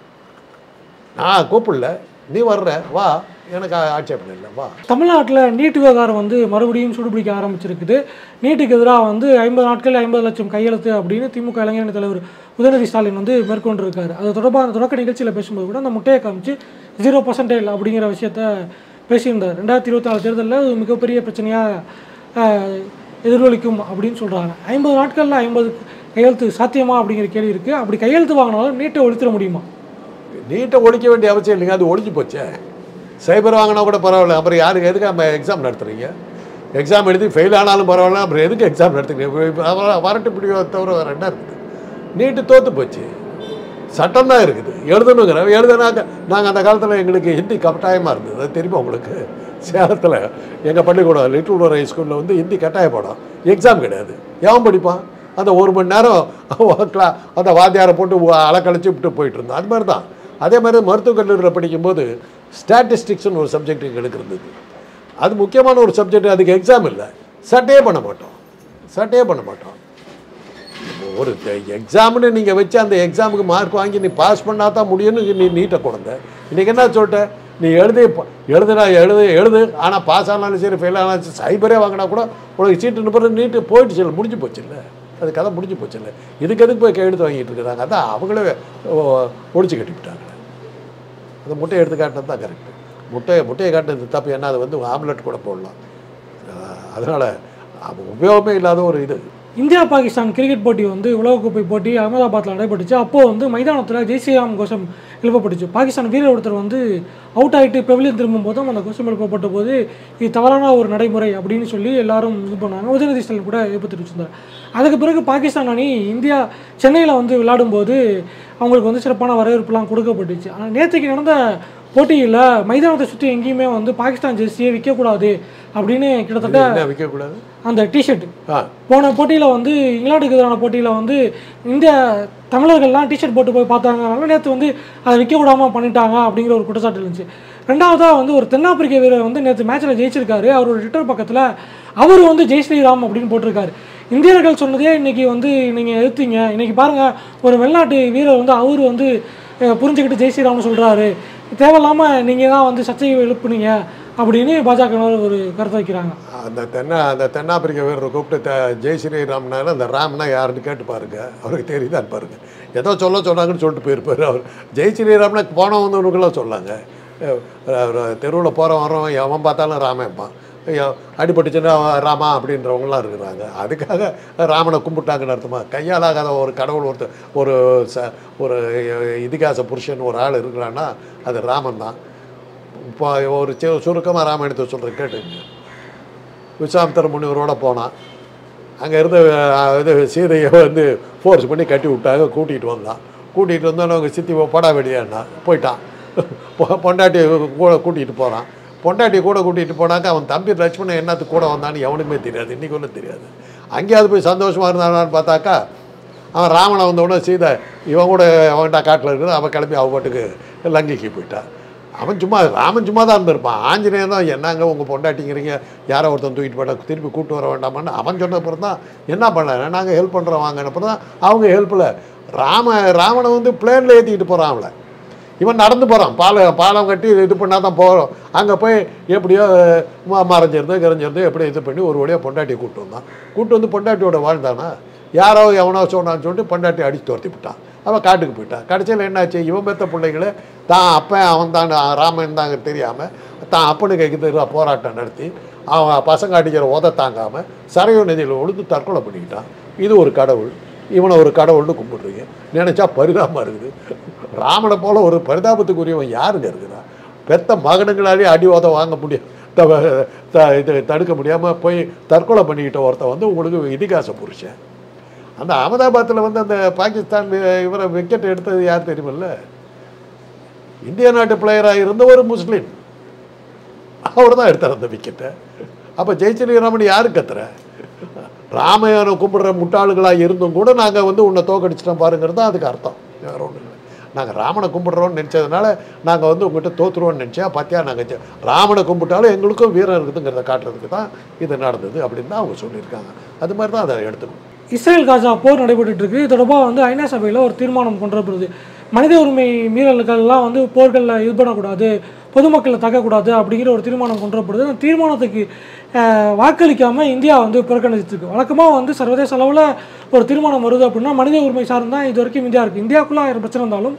நான் கூப்பிடல நீ வர்ற வா எனக்கு ஆட்சேபனை இல்லை வா தமிழ்நாட்டில் நீட் விவகாரம் வந்து மறுபடியும் சூடுபிடிக்க ஆரம்பிச்சிருக்குது நீட்டுக்கு எதிராக வந்து ஐம்பது நாட்கள் ஐம்பது லட்சம் கையெழுத்து அப்படின்னு திமுக இளைஞரணி தலைவர் உதயநிதி ஸ்டாலின் வந்து மேற்கொண்டிருக்காரு அது தொடர்பான தொடக்க நிகழ்ச்சியில் பேசும்போது கூட அந்த முட்டையை காமிச்சு ஜீரோ பர்சன்டேஜ் அப்படிங்கிற விஷயத்த பேசியிருந்தார் ரெண்டாயிரத்தி இருபத்தி நாலு தேர்தலில் அது மிகப்பெரிய பிரச்சனையாக எதிரொலிக்கும் அப்படின்னு சொல்கிறாங்க ஐம்பது நாட்களில் ஐம்பது கையெழுத்து சாத்தியமா அப்படிங்கிற கேள்வி இருக்குது அப்படி கையெழுத்து வாங்கினாலும் நீட்டை ஒழித்திட முடியுமா நீட்டை ஒழிக்க வேண்டிய அவசியம் இல்லைங்க அது ஒழிஞ்சு போச்சே சைபர் வாங்கினா கூட பரவாயில்ல அப்புறம் யாருக்கு எதுக்கு நம்ம எக்ஸாம் நடத்துறீங்க எக்ஸாம் எழுதி ஃபெயில் ஆனாலும் பரவாயில்ல அப்புறம் எதுக்கு எக்ஸாம் நடத்துறீங்க இப்ப- இப்ப அவ- வரட்டு பிடிவ தவிர வேறு என்ன இருக்குது நீட்டு தோற்று போச்சு சட்டம் தான் இருக்குது எழுதணுங்கிற எழுதுனாக்க நாங்கள் அந்த காலத்தில் எங்களுக்கு ஹிந்தி கட்டாயமாக இருந்தது அது தெரியுமா உங்களுக்கு சேலத்தில் எங்கள் பள்ளிக்கூடம் லிட்டில் ஹை ஸ்கூலில் வந்து ஹிந்தி கட்டாய பாடம் எக்ஸாம் கிடையாது எவன் படிப்பான் அந்த ஒரு மணி நேரம் கிளா அந்த வாத்தியாரை போட்டு அலக்கழிச்சு விட்டு போயிட்டு இருந்தோம் அது மாதிரி தான் அதே மாதிரி மருத்துவக் கல்லூரியில் படிக்கும்போது ஸ்டாட்டிஸ்டிக்ஸ்னு ஒரு சப்ஜெக்ட் எங்களுக்கு இருந்தது அது முக்கியமான ஒரு சப்ஜெக்ட் அதுக்கு எக்ஸாம் இல்லை சட்டையே பண்ண மாட்டோம் சட்டையே பண்ண மாட்டோம் ஒரு எக்ஸாம்னு நீங்கள் வச்சு அந்த எக்ஸாமுக்கு மார்க் வாங்கி நீ பாஸ் பண்ணால் தான் முடியும்னு நீ நீட்டை கொடுங்க இன்றைக்கி என்ன சொல்லிட்ட நீ எழுதி ப- எழுதுனா எழுது எழுது ஆனால் பாஸ் ஆனாலும் சரி ஃபெயில் ஆனாலும் சரி சைபரே வாங்கினா கூட உனக்கு சீட்டு நிற்பது நீட்டு போயிடுச்சு இல்லை முடிஞ்சு போச்சு இல்லை அது கதை முடிஞ்சு போச்சு இல்லை இதுக்கு எதுக்கு போய் கையெழுத்து வாங்கிட்டு இருக்கிறாங்க அதான் அவங்களே ஓ, ஒழிச்சு கட்டிவிட்டாங்க அந்த முட்டையை எடுத்து காட்டினது தான் கரெக்டு முட்டையை முட்டையை காட்டினது தப்பு என்ன அது வந்து ஆம்லெட் கூட போடலாம் அதனால் உபயோகமே இல்லாத ஒரு இது இந்தியா பாகிஸ்தான் கிரிக்கெட் போட்டி வந்து உலகக்கோப்பை போட்டி அகமதாபாத்தில் நடைபெற்றுச்சு அப்போது வந்து மைதானத்தில் ஜெய் ஸ்ரீராம் கோஷம் எழுப்பப்பட்டுச்சு பாகிஸ்தான் வீரர் ஒருத்தர் வந்து அவுட் ஆகிட்டு பெவிலியன் திரும்பும் போதும் அந்த கோஷம் எழுப்பப்பட்ட போது இது தவறான ஒரு நடைமுறை அப்படின்னு சொல்லி எல்லாரும் இது பண்ணாங்க உதயநிதி ஸ்டாலின் கூட எதிர்ப்பு தெரிவிச்சிருந்தார் அதுக்கு பிறகு பாகிஸ்தான் அணி இந்தியா சென்னையில் வந்து விளையாடும்போது அவங்களுக்கு வந்து சிறப்பான வரவேற்புலாம் கொடுக்கப்பட்டுச்சு ஆனால் நேற்றுக்கு நடந்த போட்டியில் மைதானத்தை சுற்றி எங்கேயுமே வந்து பாகிஸ்தான் ஜெர்சியை விற்கக்கூடாது அப்படின்னு கிட்டத்தட்ட என்ன விற்கக்கூடாது அந்த டிஷர்ட் ஆ போன போட்டியில் வந்து இங்கிலாந்துக்கு எதிரான போட்டியில் வந்து இந்திய தமிழர்கள்லாம் டிஷர்ட் போட்டு போய் பார்த்தாங்க அதனால நேற்று வந்து அதை விற்க விடாமல் பண்ணிட்டாங்க அப்படிங்கிற ஒரு குற்றச்சாட்டு இருந்துச்சு ரெண்டாவதாக வந்து ஒரு தென்னாப்பிரிக்க வீரர் வந்து நேற்று மேட்ச்சில் ஜெயிச்சிருக்காரு அவரோட ட்விட்டர் பக்கத்தில் அவர் வந்து ஜெய் ஸ்ரீராம் அப்படின்னு போட்டிருக்காரு இந்தியர்கள் சொன்னதே இன்னைக்கு வந்து நீங்கள் எதிர்த்தீங்க இன்னைக்கு பாருங்கள் ஒரு வெளிநாட்டு வீரர் வந்து அவர் வந்து அஹ், புரிஞ்சுக்கிட்டு ஜெய் ஸ்ரீராம்னு சொல்கிறாரு தேவையில்லாமல் நீங்கள் தான் வந்து சர்ச்சையை எழுப்புனீங்க அப்படின்னு பாஜகவினர் ஒரு கருத்தை வைக்கிறாங்க அந்த தென்னா அந்த தென்னாப்பிரிக்க வீரரை கூப்பிட்டு த ஜெய் ஸ்ரீராம்னால அந்த ராம்னா யாருன்னு கேட்டு பாருங்க அவருக்கு தெரியுதான்னு பாருங்க ஏதோ சொல்ல சொன்னாங்கன்னு சொல்லிட்டு போயிருப்பார் அவர் ஜெய் ஸ்ரீராம்னா போனவங்கலாம் சொல்லாங்க தெருவில் போகிற வரவன் எவன் பார்த்தாலும் ராமேன்பான் ஐயோ, அடிபட்டுச்சுன்னா அவன் ராமா அப்படின்றவங்களாம் இருக்கிறாங்க அதுக்காக ராமனை கும்பிட்டாங்கன்னு அர்த்தமா கையால் ஆகாத ஒரு கடவுள் ஒருத்தர் ஒரு ச ஒரு இதிகாச புருஷன் ஒரு ஆள் இருக்கிறான்னா அது ராமன் தான் இப்போ ஒரு சு- சுருக்கமா ராமாயணத்தை சொல்கிறேன் கேட்டுங்க விஸ்வாமித்திர முனிவரோட போனான் அங்கே இருந்து அஹ், இது சீதையை வந்து ஃபோர்ஸ் பண்ணி கட்டி விட்டாங்க கூட்டிகிட்டு வந்தான் கூட்டிகிட்டு வந்தோன்னே அவங்க சித்தி படா வெடியான்னா போயிட்டான் பொ- பொண்டாட்டி கூட கூட்டிகிட்டு போகிறான் பொண்டாட்டி கூட கூட்டிகிட்டு போனாக்க அவன் தம்பி லட்சுமணன் என்னத்துக்கு கூட வந்தான்னு எவனுக்குமே தெரியாது இன்றைக்கி ஒன்றும் தெரியாது அங்கேயாவது போய் சந்தோஷமாக இருந்தானான்னு பார்த்தாக்கா அவன் ராவணன் வந்தவுடனே சீதை இவன் கூட அவன்கிட்ட காட்டில் இருக்குது அவன் கிளம்பி அவ பாட்டுக்கு லங்கைக்கு போயிட்டான் அவன் சும்மா ராமன் சும்மா தான் இருந்திருப்பான் ஆஞ்சநேயன் தான் என்னங்க உங்கள் பொண்டாட்டிங்கிறீங்க யாரோ ஒருத்தன் தூக்கிட்டு போட்டா திருப்பி கூட்டு வர வேண்டாமான்னு அவன் சொன்ன அப்புறம் தான் என்ன பண்ணல நாங்கள் ஹெல்ப் பண்ணுறோம் வாங்கின அப்புறம் தான் அவங்க ஹெல்ப்பில் ராம ராவணை வந்து பிளேனில் ஏற்றிக்கிட்டு போகிறான் அவளை இவன் நடந்து போகிறான் பாலம் பாலம் கட்டி இது பண்ணால் தான் போகிறோம் அங்கே போய் எப்படியோ ம- மறைஞ்சிருந்து கரைஞ்சிருந்து எப்படி இது பண்ணி ஒரு வழியாக பொண்டாட்டியை கூட்டு வந்தான் கூட்டு வந்து பொண்டாட்டியோட வாழ்ந்தானா யாரோ எவனோ சொன்னான்னு சொல்லிட்டு பொண்டாட்டி அடிச்சு துரத்தி விட்டான் அவன் காட்டுக்கு போயிட்டான் கடைசியில் என்னாச்சு இவன் பெத்த பிள்ளைகளை தான் அப்பன் அவன் தான் ராமன் தாங்க தெரியாமல் தான் அப்பனுக்கு எதிராக போராட்டம் நடத்தி அவன் பசங்க அடிக்கிற உத தாங்காமல் சரையு நதியில் விழுந்து தற்கொலை பண்ணிக்கிட்டான் இது ஒரு கடவுள் இவனை ஒரு கடவுள்னு கும்பிடுறீங்க நினச்சா பரிதாபமாக இருக்குது ராமனை போல ஒரு பரிதாபத்துக்குரியவன் யாருங்க இருக்கிறா பெத்த மகனுங்களாலே அடி உத வாங்க முடியும் த- த- இது தடுக்க முடியாமல் போய் தற்கொலை பண்ணிக்கிட்ட ஒருத்தன் வந்து உங்களுக்கு இதிகாச புருஷன் அந்த அகமதாபாத்தில் வந்து அந்த பாகிஸ்தான் வி- இவரை விக்கெட் எடுத்தது யார் தெரியுமில்ல இந்திய நாட்டு பிளேயராக இருந்த ஒரு முஸ்லீம் அவர் தான் எடுத்தார் அந்த விக்கெட்டை அப்போ ஜெய் ஸ்ரீராமன் யாரு கத்துற ராமையனை கும்பிடுற முட்டாளுகளாக இருந்தும் கூட நாங்கள் வந்து உன்னை தோக்கடிச்சிட்டோம் பாருங்கிறது தான் அதுக்கு அர்த்தம் வேற ஒன்றும் இல்லை நாங்கள் ராமனை கும்பிடுறோம்னு நினச்சதுனால நாங்கள் வந்து உங்கள்கிட்ட தோத்துருவோம்னு நினச்சா பார்த்தியா நாங்கள் ராமனை கும்பிட்டாலும் எங்களுக்கும் வீரம் இருக்குதுங்கிறத காட்டுறதுக்கு தான் இது நடந்தது அப்படின்னு தான் அவங்க சொல்லியிருக்காங்க அது மாதிரி தான் அதை எடுத்துக்கணும் இஸ்ரேல் காசா போர் நடைபெற்றுட்டு இருக்கு இது தொடர்பாக வந்து ஐநா சபையில் ஒரு தீர்மானம் கொண்டு வரப்படுது மனித உரிமை மீறல்கள்லாம் வந்து போர்களில் இது பண்ணக்கூடாது பொதுமக்களை தாக்கக்கூடாது அப்படிங்கிற ஒரு தீர்மானம் கொண்டு வரப்படுது அந்த தீர்மானத்துக்கு அஹ், வாக்களிக்காமல் இந்தியா வந்து புறக்கணிச்சிருக்கு வழக்கமாக வந்து சர்வதேச அளவில் ஒரு தீர்மானம் வருது அப்படின்னா மனித உரிமை சார்ந்து தான் இது வரைக்கும் இந்தியா இருக்குது இந்தியாவுக்குள்ள ஆயிரம் பிரச்சனை இருந்தாலும்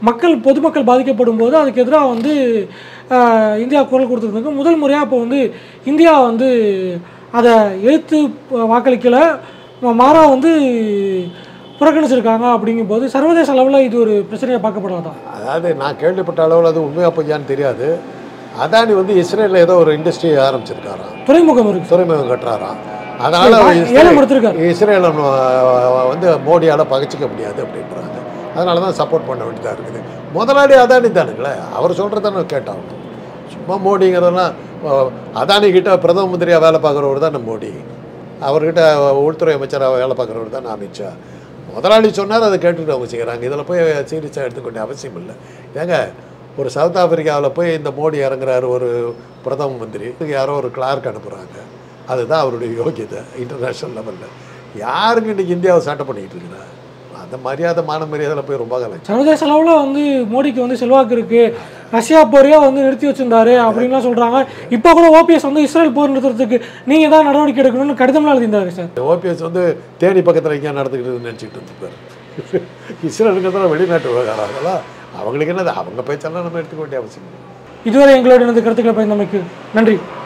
மக்கள் பொதுமக்கள் பாதிக்கப்படும் போது அதுக்கு எதிராக வந்து ஆஹ், இந்தியா குரல் கொடுத்துருந்தாங்க முதல் முறையாக இப்போ வந்து இந்தியா வந்து அதை எழுத்து வாக்களிக்கலை மாறா வந்து புறக்கணிச்சிருக்காங்க அப்படிங்கும்போது சர்வதேச அளவில் இது ஒரு பிரச்சனையாக பார்க்கப்படாதா அதாவது நான் கேள்விப்பட்ட அளவில் அது உண்மையா பொய்யான்னு தெரியாது அதானி வந்து இஸ்ரேலில் ஏதோ ஒரு இண்டஸ்ட்ரி ஆரம்பிச்சிருக்காராம் துறைமுகம் இருக்கு துறைமுகம் கட்டுறாராம் அதனால சரி, இஸ்ரேல் ஏலம் எடுத்திருக்காரு. இஸ்ரேலை வந்து மோடியால் பகச்சிக்க முடியாது அப்படின்றாங்க அதனால தான் சப்போர்ட் பண்ண வேண்டியதாக இருக்குது முதலாளி அதானி தானுங்களே அவர் சொல்கிறத நான் கேட்டாகணும் சும்மா மோடிங்கிறதெல்லாம் அஹ், அதானி கிட்ட பிரதம மந்திரியாக வேலை பார்க்குறவர் தான் மோடி அவர்கிட்ட உள்துறை அமைச்சராக வேலை பார்க்குறவர் தான் அமித்ஷா முதலாளி சொன்னார் அதை கேட்டுட்டு அவங்க செய்கிறாங்க இதில் போய் சீரியஸாக எடுத்துக்க வேண்டிய அவசியம் இல்லை ஏங்க ஒரு சவுத் ஆப்பிரிக்காவில் போய் இந்த மோடி இறங்குறாரு ஒரு பிரதம மந்திரி யாரோ ஒரு கிளார்க் அனுப்புகிறாங்க அதுதான் அவருடைய யோகியதை இன்டர்நேஷ்னல் லெவலில் யாருங்க இன்னைக்கு இந்தியாவை சட்டை பண்ணிக்கிட்டு இருக்கிறா அந்த மரியாதை மான மரியாதையில் போய் ரொம்ப காலம் சர்வதேச அளவில் வந்து மோடிக்கு வந்து செல்வாக்கு இருக்கு ரஷ்யா போரையே வந்து நிறுத்தி வச்சிருந்தாரு அப்படின்லாம் சொல்றாங்க இப்போ கூட ஓபிஎஸ் வந்து இஸ்ரேல் போர் நிறுத்துறதுக்கு நீங்க தான் நடவடிக்கை எடுக்கணும்னு கடிதம்லாம் எழுதியிருந்தாரு சார் ஓபிஎஸ் வந்து தேனி பக்கத்தில் எங்கேயா நடந்துக்கிட்டு நினச்சிக்கிட்டு இருந்துப்பார் இஸ்ரேலுங்கிறதுல வெளிநாட்டு விவகாரம் அதெல்லாம் அவங்களுக்கு என்னது அவங்க பேச்செல்லாம் நம்ம எடுத்துக்க வேண்டிய அவசியம் இல்லை இதுவரை எங்களோட எனது கருத்துக்களை பயந்தமைக்கு நன்றி